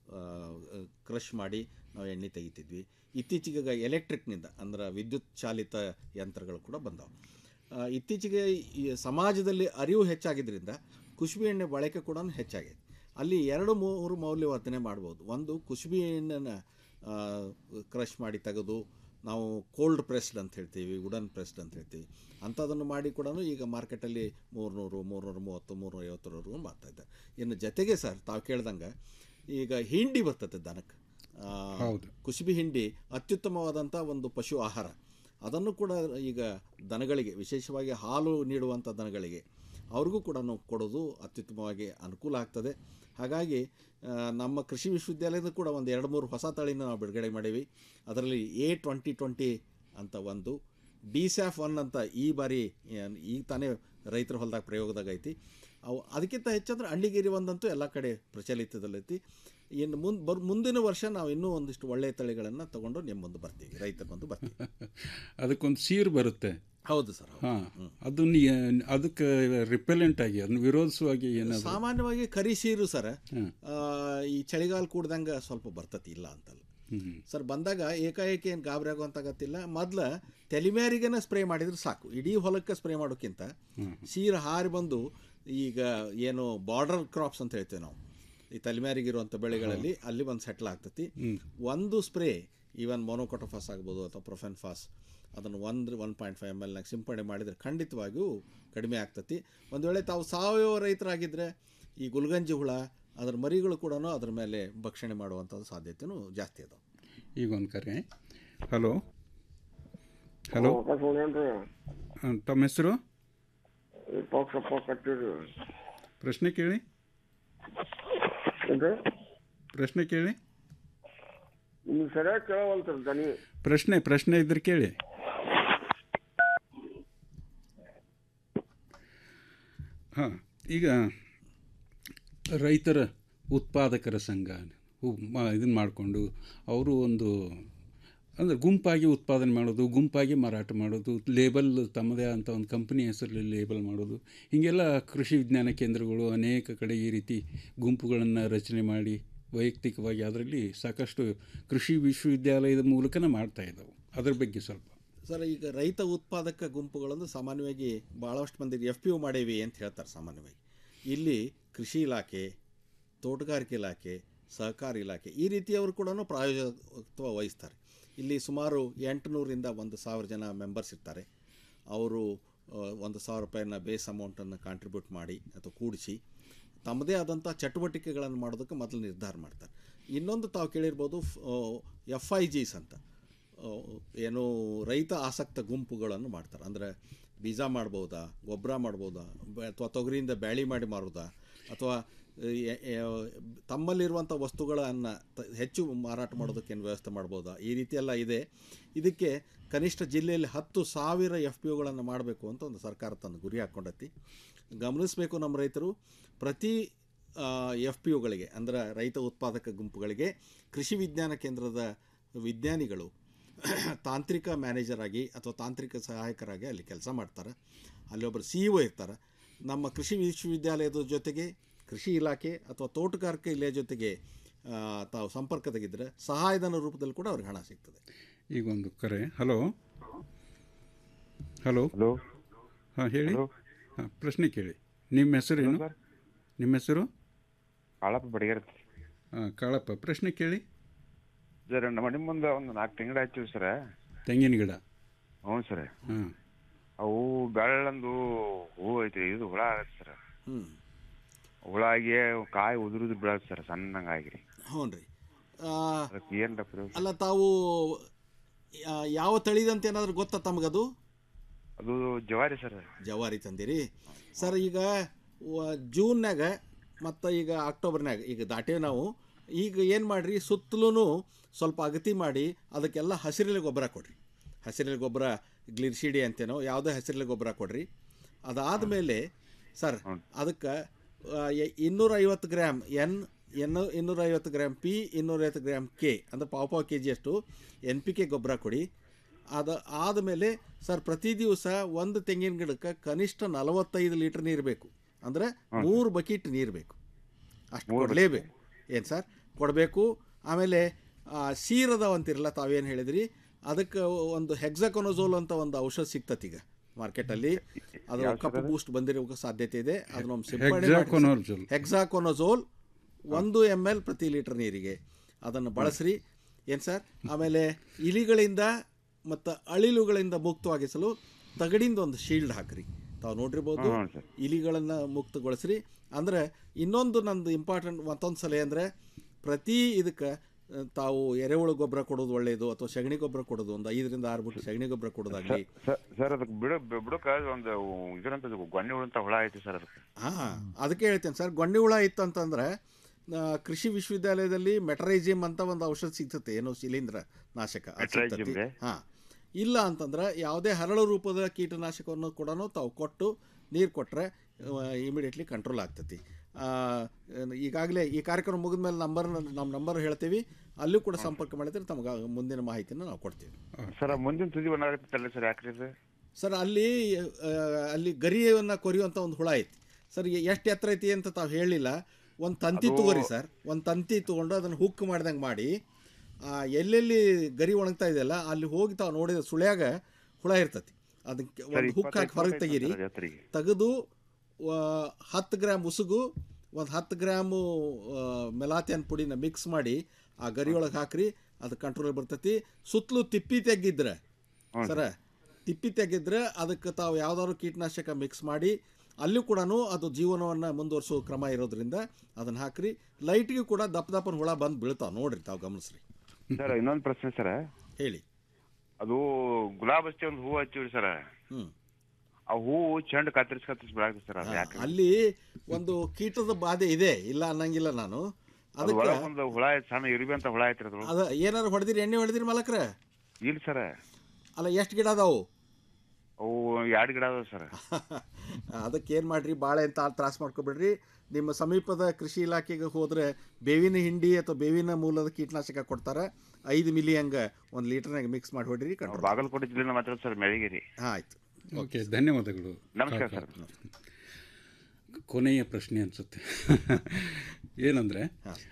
ಕ್ರಷ್ ಮಾಡಿ ನಾವು ಎಣ್ಣೆ ತೆಗಿತಿದ್ವಿ ಇತ್ತೀಚೆಗೆ ಎಲೆಕ್ಟ್ರಿಕ್ನಿಂದ ಅಂದ್ರೆ ವಿದ್ಯುತ್ ಚಾಲಿತ ಯಂತ್ರಗಳು ಕೂಡ ಬಂದವು ಆ, ಇತ್ತೀಚೆಗೆ ಈ ಸಮಾಜದಲ್ಲಿ ಅರಿವು ಹೆಚ್ಚಾಗಿದ್ದರಿಂದ ಕುಸುಬಿ ಎಣ್ಣೆ ಬಳಕೆ ಕೂಡ ಹೆಚ್ಚಾಗಿದೆ ಅಲ್ಲಿ ಎರಡು ಮೂರು ಮೌಲ್ಯವರ್ಧನೆ ಮಾಡ್ಬೋದು ಒಂದು ಕುಸುಬಿ ಎಣ್ಣೆನ ಕ್ರಷ್ ಮಾಡಿ ತೆಗೆದು ನಾವು ಕೋಲ್ಡ್ ಪ್ರೆಸ್ಡ್ ಅಂತ ಹೇಳ್ತೀವಿ ವುಡನ್ ಪ್ರೆಸ್ಡ್ ಅಂತ ಹೇಳ್ತೀವಿ ಅಂಥದ್ದನ್ನು ಮಾಡಿ ಕೂಡ ಈಗ ಮಾರ್ಕೆಟಲ್ಲಿ ಮೂರುನೂರು ಮೂರುನೂರ ಮೂವತ್ತು ಮೂರುನೂರ ಐವತ್ತರವರೆಗೂ ಮಾಡ್ತಾ ಇದ್ದಾರೆ ಇನ್ನು ಜೊತೆಗೆ ಸರ್ ತಾವು ಕೇಳ್ದಂಗೆ ಈಗ ಹಿಂಡಿ ಬರ್ತದೆ ದನಕ್ಕೆ ಆ, ಹೌದು. ಕುಸುಬಿ ಹಿಂಡಿ ಅತ್ಯುತ್ತಮವಾದಂಥ ಒಂದು ಪಶು ಆಹಾರ ಅದನ್ನು ಕೂಡ ಈಗ ದನಗಳಿಗೆ ವಿಶೇಷವಾಗಿ ಹಾಲು ನೀಡುವಂಥ ದನಗಳಿಗೆ ಅವ್ರಿಗೂ ಕೂಡ ನಾವು ಕೊಡೋದು ಅತ್ಯುತ್ತಮವಾಗಿ ಅನುಕೂಲ ಆಗ್ತದೆ ಹಾಗಾಗಿ ಆ, ನಮ್ಮ ಕೃಷಿ ವಿಶ್ವವಿದ್ಯಾಲಯದ ಕೂಡ ಒಂದು ಎರಡು ಮೂರು ಹೊಸ ತಳಿನ ನಾವು ಬಿಡುಗಡೆ ಮಾಡೀವಿ ಅದರಲ್ಲಿ ಎ ಟ್ವೆಂಟಿ ಟ್ವೆಂಟಿ ಅಂತ ಒಂದು ಡಿ ಸ್ಯಾಫ್ ಒನ್ ಅಂತ ಈ ಬಾರಿ ಏನ್ ಈಗ ತಾನೇ ರೈತರ ಹೊಲದಾಗ ಪ್ರಯೋಗದಾಗ ಐತಿ ಅವು ಅದಕ್ಕಿಂತ ಹೆಚ್ಚಂದ್ರೆ ಹಳ್ಳಿಗೇರಿ ಒಂದಂತೂ ಎಲ್ಲ ಕಡೆ ಪ್ರಚಲಿತದಲ್ಲೈತಿ ಇನ್ನು ಮುಂದೆ ಬರ್ ಮುಂದಿನ ವರ್ಷ ನಾವು ಇನ್ನೂ ಒಂದಿಷ್ಟು ಒಳ್ಳೆಯ ತಳಿಗಳನ್ನು ತಗೊಂಡು ನಿಮ್ಮ ಮುಂದೆ ಬರ್ತೀವಿ ರೈತರ ಮುಂದೆ ಬರ್ತೀವಿ ಅದಕ್ಕೊಂದು ಸೀರು ಬರುತ್ತೆ ಹೌದು ಸರ್ ಹಾಂ ಅದು ನೀ ಅದಕ್ಕೆ ರಿಪೆಲೆಂಟ್ ಆಗಿ ಅದನ್ನ ವಿರೋಧಿಸುವಾಗಿ ಏನಾದ್ರು ಸಾಮಾನ್ಯವಾಗಿ ಕರಿ ಸೀರು ಸರ್ ಹ್ಮ್. ಆ, ಈ ಚಳಿಗಾಲ ಕೂಡ್ದಂಗೆ ಸ್ವಲ್ಪ ಬರ್ತತಿ ಇಲ್ಲ ಅಂತಲ್ಲ ಹ್ಮ್. ಸರ್ ಬಂದಾಗ ಏಕಾಏಕಿ ಏನು ಗಾಬರಿ ಆಗುವಂತ ಅಗತ್ಯಿಲ್ಲ ಮೊದ್ಲು ತೆಲಿಮ್ಯಾರಿಗೆನ ಸ್ಪ್ರೇ ಮಾಡಿದ್ರೆ ಸಾಕು ಇಡೀ ಹೊಲಕ್ಕೆ ಸ್ಪ್ರೇ ಮಾಡೋಕ್ಕಿಂತ ಸೀರು ಹಾರಿ ಬಂದು ಈಗ ಏನು ಬಾರ್ಡರ್ ಕ್ರಾಪ್ಸ್ ಅಂತ ಹೇಳ್ತೇವೆ ನಾವು ಈ ತಲೆಮ್ಯಾರಿಗಿರುವಂಥ ಬೆಳೆಗಳಲ್ಲಿ ಅಲ್ಲಿ ಒಂದು ಸೆಟ್ಲ್ ಆಗ್ತತಿ ಒಂದು ಸ್ಪ್ರೇ ಈವನ್ ಮೊನೋಕೊಟೋಫಾಸ್ ಆಗ್ಬೋದು ಅಥವಾ ಪ್ರೊಫೆನ್ಫಾಸ್ ಅದನ್ನು ಒಂದು ಒನ್ ಪಾಯಿಂಟ್ ಫೈವ್ ಎಮ್ ಎಲ್ನಾಗ ಸಿಂಪಡಣೆ ಮಾಡಿದರೆ ಖಂಡಿತವಾಗಿಯೂ ಕಡಿಮೆ ಆಗ್ತತಿ ಒಂದು ವೇಳೆ ತಾವು ಸಾವಯವ ರೈತರಾಗಿದ್ದರೆ ಈ ಗುಲ್ಗಂಜಿ ಹುಳ ಅದರ ಮರಿಗಳು ಕೂಡ ಅದ್ರ ಮೇಲೆ ಭಕ್ಷಣೆ ಮಾಡುವಂಥದ್ದು ಸಾಧ್ಯತೆಯೂ ಜಾಸ್ತಿ ಅದಾವೆ ಈಗ ಒಂದು ಕರೆ ಹಲೋ ಹಲೋ ತಮ್ಮ ಹೆಸರು ಪ್ರಶ್ನೆ ಕೇಳಿ ಪ್ರಶ್ನೆ ಕೇಳಿ ನಿಮ್ಗೆ ಸರಿಯಾಗಿ ಕೇಳವಲ್ತರ ದನಿ ಪ್ರಶ್ನೆ ಪ್ರಶ್ನೆ ಇದ್ರೆ ಕೇಳಿ ಹಾಂ ಈಗ ರೈತರ ಉತ್ಪಾದಕರ ಸಂಘ ಇದನ್ನು ಮಾಡಿಕೊಂಡು ಅವರು ಒಂದು ಅಂದರೆ ಗುಂಪಾಗಿ ಉತ್ಪಾದನೆ ಮಾಡೋದು ಗುಂಪಾಗಿ ಮಾರಾಟ ಮಾಡೋದು ಲೇಬಲ್ ತಮ್ಮದೇ ಅಂತ ಒಂದು ಕಂಪ್ನಿ ಹೆಸರಲ್ಲಿ ಲೇಬಲ್ ಮಾಡೋದು ಹೀಗೆಲ್ಲ ಕೃಷಿ ವಿಜ್ಞಾನ ಕೇಂದ್ರಗಳು ಅನೇಕ ಕಡೆ ಈ ರೀತಿ ಗುಂಪುಗಳನ್ನು ರಚನೆ ಮಾಡಿ ವೈಯಕ್ತಿಕವಾಗಿ ಅದರಲ್ಲಿ ಸಾಕಷ್ಟು ಕೃಷಿ ವಿಶ್ವವಿದ್ಯಾಲಯದ ಮೂಲಕನೇ ಮಾಡ್ತಾ ಇದ್ದಾವೆ ಅದ್ರ ಬಗ್ಗೆ ಸ್ವಲ್ಪ ಸರ್ ಈಗ ರೈತ ಉತ್ಪಾದಕ ಗುಂಪುಗಳನ್ನು ಸಾಮಾನ್ಯವಾಗಿ ಭಾಳಷ್ಟು ಮಂದಿ ಎಫ್ ಪಿ ಒ ಮಾಡೇವಿ ಅಂತ ಹೇಳ್ತಾರೆ ಸಾಮಾನ್ಯವಾಗಿ ಇಲ್ಲಿ ಕೃಷಿ ಇಲಾಖೆ ತೋಟಗಾರಿಕೆ ಇಲಾಖೆ ಸಹಕಾರ ಇಲಾಖೆ ಈ ರೀತಿಯವರು ಕೂಡ ಪ್ರಾಯೋಜಕತ್ವ ವಹಿಸ್ತಾರೆ ಇಲ್ಲಿ ಸುಮಾರು ಎಂಟುನೂರಿಂದ ಒಂದು ಸಾವಿರ ಜನ ಮೆಂಬರ್ಸ್ ಇರ್ತಾರೆ ಅವರು ಆ, ಒಂದು ಸಾವಿರ ರೂಪಾಯಿನ ಬೇಸ್ ಅಮೌಂಟನ್ನು ಕಾಂಟ್ರಿಬ್ಯೂಟ್ ಮಾಡಿ ಅಥವಾ ಕೂಡಿಸಿ ತಮ್ಮದೇ ಆದಂಥ ಚಟುವಟಿಕೆಗಳನ್ನು ಮಾಡೋದಕ್ಕೆ ಮೊದಲು ನಿರ್ಧಾರ ಮಾಡ್ತಾರೆ ಇನ್ನೊಂದು ತಾವು ಕೇಳಿರ್ಬೋದು ಎಫ್ ಐ ಜಿಸ್ ಅಂತ ಆ, ಏನು ರೈತ ಆಸಕ್ತ ಗುಂಪುಗಳನ್ನು ಮಾಡ್ತಾರೆ ಅಂದರೆ ಬೀಜ ಮಾಡ್ಬೋದಾ ಗೊಬ್ಬರ ಮಾಡ್ಬೋದಾ ಅಥವಾ ತೊಗರಿಯಿಂದ ಬ್ಯಾಳಿ ಮಾಡಿ ಮಾರೋದಾ ಅಥವಾ ಎ- ಎ- ತಮ್ಮಲ್ಲಿರುವಂಥ ವಸ್ತುಗಳನ್ನು ತ- ಹೆಚ್ಚು ಮಾರಾಟ ಮಾಡೋದಕ್ಕೆ ಏನು ವ್ಯವಸ್ಥೆ ಮಾಡ್ಬೋದಾ ಈ ರೀತಿ ಎಲ್ಲ ಇದೆ ಇದಕ್ಕೆ ಕನಿಷ್ಠ ಜಿಲ್ಲೆಯಲ್ಲಿ ಹತ್ತು ಸಾವಿರ ಎಫ್ ಪಿ ಒಗಳನ್ನು ಮಾಡಬೇಕು ಅಂತ ಒಂದು ಸರ್ಕಾರ ತನ್ನ ಗುರಿ ಹಾಕ್ಕೊಂಡೈತಿ ಗಮನಿಸಬೇಕು ನಮ್ಮ ರೈತರು ಪ್ರತಿ ಎಫ್ ಪಿ ಒಗಳಿಗೆ ಅಂದರೆ ರೈತ ಉತ್ಪಾದಕ ಗುಂಪುಗಳಿಗೆ ಕೃಷಿ ವಿಜ್ಞಾನ ಕೇಂದ್ರದ ವಿಜ್ಞಾನಿಗಳು ತಾಂತ್ರಿಕ ಮ್ಯಾನೇಜರ್ ಆಗಿ ಅಥವಾ ತಾಂತ್ರಿಕ ಸಹಾಯಕರಾಗಿ ಅಲ್ಲಿ ಕೆಲಸ ಮಾಡ್ತಾರೆ ಅಲ್ಲಿ ಒಬ್ಬರು ಸಿ ಇ ಒ ಇರ್ತಾರೆ ನಮ್ಮ ಕೃಷಿ ವಿಶ್ವವಿದ್ಯಾಲಯದ ಜೊತೆಗೆ ಕೃಷಿ ಇಲಾಖೆ ಅಥವಾ ತೋಟಗಾರಿಕೆ ಇಲಾಖೆ ಜೊತೆಗೆ ಆ, ತಾವು ಸಂಪರ್ಕದಾಗಿದ್ದರೆ ಸಹಾಯಧನ ರೂಪದಲ್ಲಿ ಕೂಡ ಅವ್ರಿಗೆ ಹಣ ಸಿಗ್ತದೆ ಈಗ ಒಂದು ಕರೆ ಹಲೋ ಹಲೋ ಹಲೋ ಹಾಂ ಹೇಳಿ ಹಾಂ ಪ್ರಶ್ನೆ ಕೇಳಿ ನಿಮ್ಮ ಹೆಸರೇನು ನಿಮ್ಮ ಹೆಸರು ಕಾಳಪ್ಪ ಬಡಿಗೆರ್ ಹಾಂ ಕಾಳಪ್ಪ ಪ್ರಶ್ನೆ ಕೇಳಿ ಸರ್ ನಮ್ಮ ಮನೆ ಮುಂದೆ ಒಂದು ನಾಲ್ಕು ತಿಂಗಳು ಹಚ್ಚಿವಿ ಸರ್ ತೆಂಗಿನ ಗಿಡ ಹ್ಞೂ ಸರ್ ಹಾಂ ಅವು ಬೆಳ್ಳಂದು ಹೂ ಐತಿ ಇದು ಹುಳ ಆಗತ್ತೆ ಸರ್ ಹ್ಞೂ ಹುಳ ಆಗಿ ಕಾಯಿ ಉದುರುದು ಬೀಳತ್ತೆ ಸರ್ ಸಣ್ಣಂಗಾಗಿ ಹ್ಞೂ ರೀ ಅದಕ್ಕೆ ಏನು ಡಾಕ್ಟರ್ ಅಲ್ಲ ತಾವು ಆ, ಯಾವ ತಳಿದಂತ ಏನಾದರೂ ಗೊತ್ತಾ ತಮಗದು ಅದು ಜವಾರಿ ಸರ್ ಜವಾರಿ ತಂದಿರಿ ಸರ್ ಈಗ ವ- ಜೂನ್ಯಾಗ ಮತ್ತು ಈಗ ಅಕ್ಟೋಬರ್ನಾಗ ಈಗ ದಾಟೇವು ನಾವು ಈಗ ಏನು ಮಾಡಿರಿ ಸುತ್ತಲೂ ಸ್ವಲ್ಪ ಅಗತಿ ಮಾಡಿ ಅದಕ್ಕೆಲ್ಲ ಹಸಿರೆಲೆ ಗೊಬ್ಬರ ಕೊಡ್ರಿ ಹಸಿರೆಲೆ ಗೊಬ್ಬರ ಗ್ಲಿರ್ಸಿಡಿ ಅಂತೇನೋ ಯಾವುದೇ ಹಸಿರೆಲೆ ಗೊಬ್ಬರ ಕೊಡ್ರಿ ಅದಾದಮೇಲೆ ಸರ್ ಅದಕ್ಕೆ ಇನ್ನೂರೈವತ್ತು ಗ್ರಾಮ್ ಎನ್ ಎನ್ನು ಇನ್ನೂರೈವತ್ತು ಗ್ರಾಮ್ ಪಿ ಇನ್ನೂರೈವತ್ತು ಗ್ರಾಮ್ ಕೆ ಅಂದರೆ ಪಾವು ಪಾವು ಕೆ ಜಿಯಷ್ಟು ಎನ್ ಪಿ ಕೆ ಗೊಬ್ಬರ ಕೊಡಿ ಅದು ಆದಮೇಲೆ ಸರ್ ಪ್ರತಿ ದಿವಸ ಒಂದು ತೆಂಗಿನ ಗಿಡಕ್ಕೆ ಕನಿಷ್ಠ ನಲವತ್ತೈದು ಲೀಟ್ರ್ ನೀರು ಬೇಕು ಅಂದರೆ ಮೂರು ಬಕೆಟ್ ನೀರು ಬೇಕು ಅಷ್ಟು ಕೊಡಲೇಬೇಕು ಏನು ಸರ್ ಕೊಡಬೇಕು ಆಮೇಲೆ ಆ, ಸೀರದವ ಅಂತಿರಲ್ಲ ತಾವೇನು ಹೇಳಿದ್ರಿ ಅದಕ್ಕೆ ಒಂದು ಹೆಕ್ಸಾಕೊನೋಝೋಲ್ ಅಂತ ಒಂದು ಔಷಧ ಸಿಗ್ತತಿ ಈಗ ಮಾರ್ಕೆಟಲ್ಲಿ ಅದು ಯಾವ ಕಪ್ಪು ಸರ್ ಅದು? ಬೂಸ್ಟ್ ಬಂದಿರೋ ಸಾಧ್ಯತೆ ಇದೆ ಅದನ್ನೊಮ್ಮೆ ಸಿಂಪಡಣೆ Hexaconazole. ಹೆಕ್ಸಾಕೊನೋಝೋಲ್ ಒಂದು ಎಮ್ ಎಲ್ ಪ್ರತಿ ಲೀಟರ್ ನೀರಿಗೆ ಅದನ್ನು ಬಳಸ್ರಿ ಏನು ಸರ್ ಆಮೇಲೆ ಇಲಿಗಳಿಂದ ಮತ್ತು ಅಳಿಲುಗಳಿಂದ ಮುಕ್ತವಾಗಿಸಲು ತಗಡಿಂದ ಒಂದು ಶೀಲ್ಡ್ ಹಾಕ್ರಿ ತಾವು ನೋಡಿರ್ಬೋದು ಹ್ಮ್, ಸರ್. ಇಲಿಗಳನ್ನು ಮುಕ್ತಗೊಳಿಸ್ರಿ ಅಂದರೆ ಇನ್ನೊಂದು ನಂದು ಇಂಪಾರ್ಟೆಂಟ್ ಮತ್ತೊಂದು ಸಲಹೆ ಅಂದರೆ ಪ್ರತಿ ಇದಕ್ಕೆ ಆ, ತಾವು ಎರೆಹುಳು ಗೊಬ್ಬರ ಕೊಡೋದು ಒಳ್ಳೆಯದು ಅಥವಾ ಸಗಣಿ ಗೊಬ್ಬರ ಕೊಡೋದು ಒಂದು ಐದರಿಂದ ಆರು ಬಿಟ್ಟು ಸಗಣಿ ಗೊಬ್ಬರ ಕೊಡೋದಾಗಲಿ ಸರ್ ಅದಕ್ಕೆ ಬಿಡ ಬಿಡಕ ಒಂದು ಇದರಂತ ಗೊಣ್ಣೆ ಹುಳ ಅಂತ ಹುಳ ಐತಿ ಸರ್ ಅದಕ್ಕೆ ಹಾಂ ಅದಕ್ಕೆ ಹೇಳ್ತೇನೆ ಸರ್ ಗೊಂಡಿ ಹುಳ ಇತ್ತು ಅಂತಂದ್ರೆ ಆ, ಕೃಷಿ ವಿಶ್ವವಿದ್ಯಾಲಯದಲ್ಲಿ ಮೆಟ್ರೈಜಿಮ್ ಅಂತ ಒಂದು ಔಷಧ ಸಿಗ್ತತೆ ಏನೋ ಶಿಲೀಂಧ್ರ ನಾಶಕ Metrrhizim ರೀ? ಹಾಂ ಇಲ್ಲ ಅಂತಂದ್ರೆ ಯಾವುದೇ ಹರಳು ರೂಪದ ಕೀಟನಾಶಕವನ್ನು ಕೂಡ ತಾವು ಕೊಟ್ಟು ನೀರು ಕೊಟ್ಟರೆ ಇಮಿಡಿಯೇಟ್ಲಿ ಕಂಟ್ರೋಲ್ ಆಗ್ತತಿ ಈಗಾಗಲೇ ಈ ಕಾರ್ಯಕ್ರಮ ಮುಗಿದ ಮೇಲೆ ನಂಬರ್ ನಮ್ಮ ನಂಬರ್ ಹೇಳ್ತೀವಿ ಅಲ್ಲೂ ಕೂಡ ಸಂಪರ್ಕ ಮಾಡಿದ್ರೆ ತಮಗೆ ಮುಂದಿನ ಮಾಹಿತಿನ ನಾವು ಕೊಡ್ತೀವಿ ಸರ್ ಮುಂದಿನ ತುದಿ ಒಂದಾಗತ್ತಲ್ಲ ಸರ್ ಯಾಕ್ರಿ ಇದು ಸರ್ ಅಲ್ಲಿ ಆ, ಅಲ್ಲಿ ಗರಿಯನ್ನು ಕೊರಿಯುವಂಥ ಒಂದು ಹುಳ ಐತಿ ಸರ್ ಎಷ್ಟು ಎತ್ತರ ಐತಿ ಅಂತ ತಾವು ಹೇಳಿಲ್ಲ ಒಂದು ತಂತಿ ಅದು- ತಗೋರಿ ಸರ್ ಒಂದು ತಂತಿ ತೊಗೊಂಡು ಅದನ್ನು ಹುಕ್ ಮಾಡ್ದಂಗೆ ಮಾಡಿ ಆ, ಎಲ್ಲೆಲ್ಲಿ ಗರಿ ಒಣಗ್ತಾ ಇದೆಯಲ್ಲ ಅಲ್ಲಿ ಹೋಗಿ ತಾವು ನೋಡಿದ ಸುಳ್ಯಾಗ ಹುಳ ಇರ್ತತಿ ಅದಕ್ಕೆ ಸರ್, ಒಂದು ಹುಕ್ ಹಾಕಿ ಇಪ್ಪತ್ತೈದು ಹೊರಗೆ ರೂಪಾಯಿ ತೆಗೀರಿ ಸರ್ ಎತ್ತರಿಗೆ. ತೆಗೆದು ಹತ್ತು ಗ್ರಾಮ್ ಉಸುಗು ಒಂದು ಹತ್ತು ಗ್ರಾಮು ಮೆಲಾತಿಯನ್ ಪುಡಿನ ಮಿಕ್ಸ್ ಮಾಡಿ ಆ ಗರಿ ಒಳಗೆ ಹಾಕ್ರಿ ಅದು ಕಂಟ್ರೋಲ್ ಬರ್ತೈತಿ ಸುತ್ತಲೂ ತಿಪ್ಪಿ ತೆಗಿದ್ರೆ ಹ್ಞೂ ಸರ ತಿಪ್ಪಿ ತೆಗೆದ್ರೆ ಅದಕ್ಕೆ ತಾವು ಯಾವ್ದಾದ್ರು ಕೀಟನಾಶಕ ಮಿಕ್ಸ್ ಮಾಡಿ ಅಲ್ಲೂ ಕೂಡ ಅದು ಜೀವನವನ್ನು ಮುಂದುವರಿಸೋ ಕ್ರಮ ಇರೋದ್ರಿಂದ ಅದನ್ನು ಹಾಕ್ರಿ ಲೈಟ್ಗೂ ಕೂಡ ದಪ್ಪ ದಪ್ಪನ ಹುಳ ಬಂದು ಬೀಳ್ತಾವೆ ನೋಡ್ರಿ ತಾವು ಗಮನಿಸ್ರಿ ಸರ್ ಇನ್ನೊಂದು ಪ್ರಶ್ನೆ ಸರ್ ಹೇಳಿ ಅದು ಗುಲಾಬ್ ಹಚ್ಚಿ ಒಂದು ಹೂ ಹಚ್ಚಿವ್ರಿ ಸರ್ ಹ್ಞೂ ಆ ಹೂವು ಚೆಂಡು ಕತ್ತರಿಸಿ ಕತ್ತರಿಸಿ ಬೆಳಗ್ತದೆ ಸರ್ ಅದು ಯಾಕೆ ಅಲ್ಲಿ ಒಂದು ಕೀಟದ ಬಾಧೆ ಇದೆ ಇಲ್ಲ ಅನ್ನಂಗಿಲ್ಲ ನಾನು ಅದು ಅದಕ್ಕೆ ಒಳಗೆ ಒಂದು ಹುಳ ಐತಿ ಸಣ್ಣ ಇರುಬಿ ಅಂತ ಹುಳ ಐತ್ರಿ ಅದು ಅದ ಏನಾರು ಹೊಡೆದಿರಿ ಎಣ್ಣೆ ಹೊಡೆದಿರಿ ಮಲಕ್ರ ಇಲ್ಲ ಸರ್ ಅಲ್ಲ ಎಷ್ಟು ಗಿಡ ಅದಾವು ಅವು ಎರಡು ಗಿಡ ಅದಾವ ಸರ್ ಅದಕ್ಕೆ ಏನು ಮಾಡಿರಿ ಬಾಳೆ ಅಂತ ತ್ರಾಸ ಮಾಡ್ಕೊಬೇಡ್ರಿ ನಿಮ್ಮ ಸಮೀಪದ ಕೃಷಿ ಇಲಾಖೆಗೆ ಹೋದರೆ ಬೇವಿನ ಹಿಂಡಿ ಅಥವಾ ಬೇವಿನ ಮೂಲದ ಕೀಟನಾಶಕ ಕೊಡ್ತಾರೆ ಐದು ಮಿಲಿ ಹಂಗೆ ಒಂದು ಲೀಟರ್ನಾಗ ಮಿಕ್ಸ್ ಮಾಡಿ ಹೊಡ್ರಿ ಕಂಟ್ರೋಲ್ ಬಾಗಲಕೋಟೆ ಜಿಲ್ಲೆನ ಮಾತ್ರ ಸರ್ ಮೆಳಗಿರಿ ಹಾಂ ಆಯ್ತು ಓಕೆ ಧನ್ಯವಾದಗಳು ನಮಸ್ಕಾರ ಕಾಕ. ಸರ್. ಕೊನೆಯ ಪ್ರಶ್ನೆ ಅನಿಸುತ್ತೆ ಏನಂದರೆ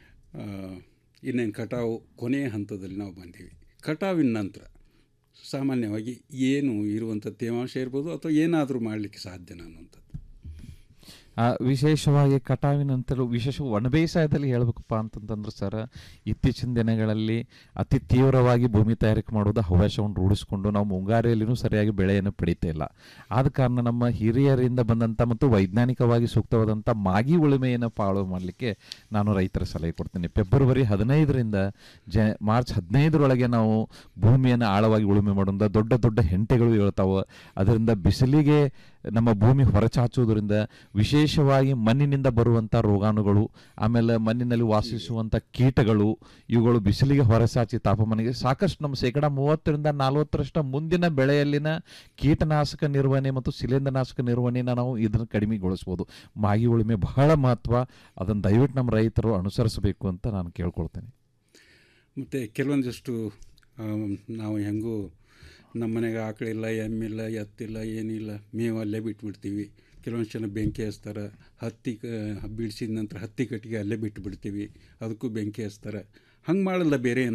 ಇನ್ನೇನು ಕಟಾವು ಕೊನೆಯ ಹಂತದಲ್ಲಿ ನಾವು ಬಂದೀವಿ ಕಟಾವಿನ ನಂತರ ಸಾಮಾನ್ಯವಾಗಿ ಏನು ಇರುವಂಥ ತೇವಾಂಶ ಇರ್ಬೋದು ಅಥವಾ ಏನಾದರೂ ಮಾಡಲಿಕ್ಕೆ ಸಾಧ್ಯನಾ ಅನ್ನುವಂಥದ್ದು ಆ, ವಿಶೇಷವಾಗಿ ಕಟಾವಿನ ನಂತರ ವಿಶೇಷ ಒಣ ಬೇಸಾಯದಲ್ಲಿ ಹೇಳ್ಬೇಕಪ್ಪ ಅಂತಂತಂದ್ರೆ ಸರ್ ಇತ್ತೀಚಿನ ದಿನಗಳಲ್ಲಿ ಅತಿ ತೀವ್ರವಾಗಿ ಭೂಮಿ ತಯಾರಿಕೆ ಮಾಡೋದು ಹವ್ಯಾಸವನ್ನು ರೂಢಿಸ್ಕೊಂಡು ನಾವು ಮುಂಗಾರಿಯಲ್ಲಿನೂ ಸರಿಯಾಗಿ ಬೆಳೆಯನ್ನು ಪಡಿತಾ ಇಲ್ಲ ಆದ ಕಾರಣ ನಮ್ಮ ಹಿರಿಯರಿಂದ ಬಂದಂಥ ಮತ್ತು ವೈಜ್ಞಾನಿಕವಾಗಿ ಸೂಕ್ತವಾದಂಥ ಮಾಗಿ ಉಳುಮೆಯನ್ನು ಫಾಲೋ ಮಾಡಲಿಕ್ಕೆ ನಾನು ರೈತರ ಸಲಹೆ ಕೊಡ್ತೀನಿ ಫೆಬ್ರವರಿ ಹದಿನೈದರಿಂದ ಜ ಮಾರ್ಚ್ ಹದಿನೈದರೊಳಗೆ ನಾವು ಭೂಮಿಯನ್ನು ಆಳವಾಗಿ ಉಳುಮೆ ಮಾಡೋದ್ರಿಂದ ದೊಡ್ಡ ದೊಡ್ಡ ಹೆಂಟೆಗಳು ಹೇಳ್ತಾವೆ ಅದರಿಂದ ಬಿಸಿಲಿಗೆ ನಮ್ಮ ಭೂಮಿ ಹೊರಚಾಚುವುದರಿಂದ ವಿಶೇಷವಾಗಿ ಮಣ್ಣಿನಿಂದ ಬರುವಂಥ ರೋಗಾಣುಗಳು ಆಮೇಲೆ ಮಣ್ಣಿನಲ್ಲಿ ವಾಸಿಸುವಂಥ ಕೀಟಗಳು ಇವುಗಳು ಬಿಸಿಲಿಗೆ ಹೊರಚಾಚಿ ತಾಪಮಾನಿಗೆ ಸಾಕಷ್ಟು ನಮ್ಮ ಶೇಕಡ ಮೂವತ್ತರಿಂದ ನಲವತ್ತರಷ್ಟು ಮುಂದಿನ ಬೆಳೆಯಲ್ಲಿನ ಕೀಟನಾಶಕ ನಿರ್ವಹಣೆ ಮತ್ತು ಶಿಲೇಂಧ್ರನಾಶಕ ನಿರ್ವಹಣೆನ ನಾವು ಇದನ್ನು ಕಡಿಮೆಗೊಳಿಸ್ಬೋದು ಮಾಗಿ ಉಳುಮೆ ಬಹಳ ಮಹತ್ವ ಅದನ್ನು ದಯವಿಟ್ಟು ನಮ್ಮ ರೈತರು ಅನುಸರಿಸಬೇಕು ಅಂತ ನಾನು ಕೇಳ್ಕೊಳ್ತೇನೆ ಮತ್ತು ಕೆಲವೊಂದಿಷ್ಟು ಆಮ್, ನಾವು ಹೆಂಗೂ ನಮ್ಮ ಮನೆಗೆ ಆಕಳಿಲ್ಲ ಎಮ್ಮಿಲ್ಲ ಎತ್ತಿಲ್ಲ ಏನಿಲ್ಲ ಮೇವು ಅಲ್ಲೇ ಬಿಟ್ಬಿಡ್ತೀವಿ ಕೆಲವೊಂದು ಜನ ಬೆಂಕಿ ಹಚ್ತಾರೆ ಹತ್ತಿ ಕ ಬಿಡಿಸಿದ ನಂತರ ಹತ್ತಿ ಕಟ್ಟಿಗೆ ಅಲ್ಲೇ ಬಿಟ್ಟು ಬಿಡ್ತೀವಿ ಅದಕ್ಕೂ ಬೆಂಕಿ ಹಚ್ತಾರೆ ಹಂಗೆ ಮಾಡಲ್ಲ ಬೇರೆ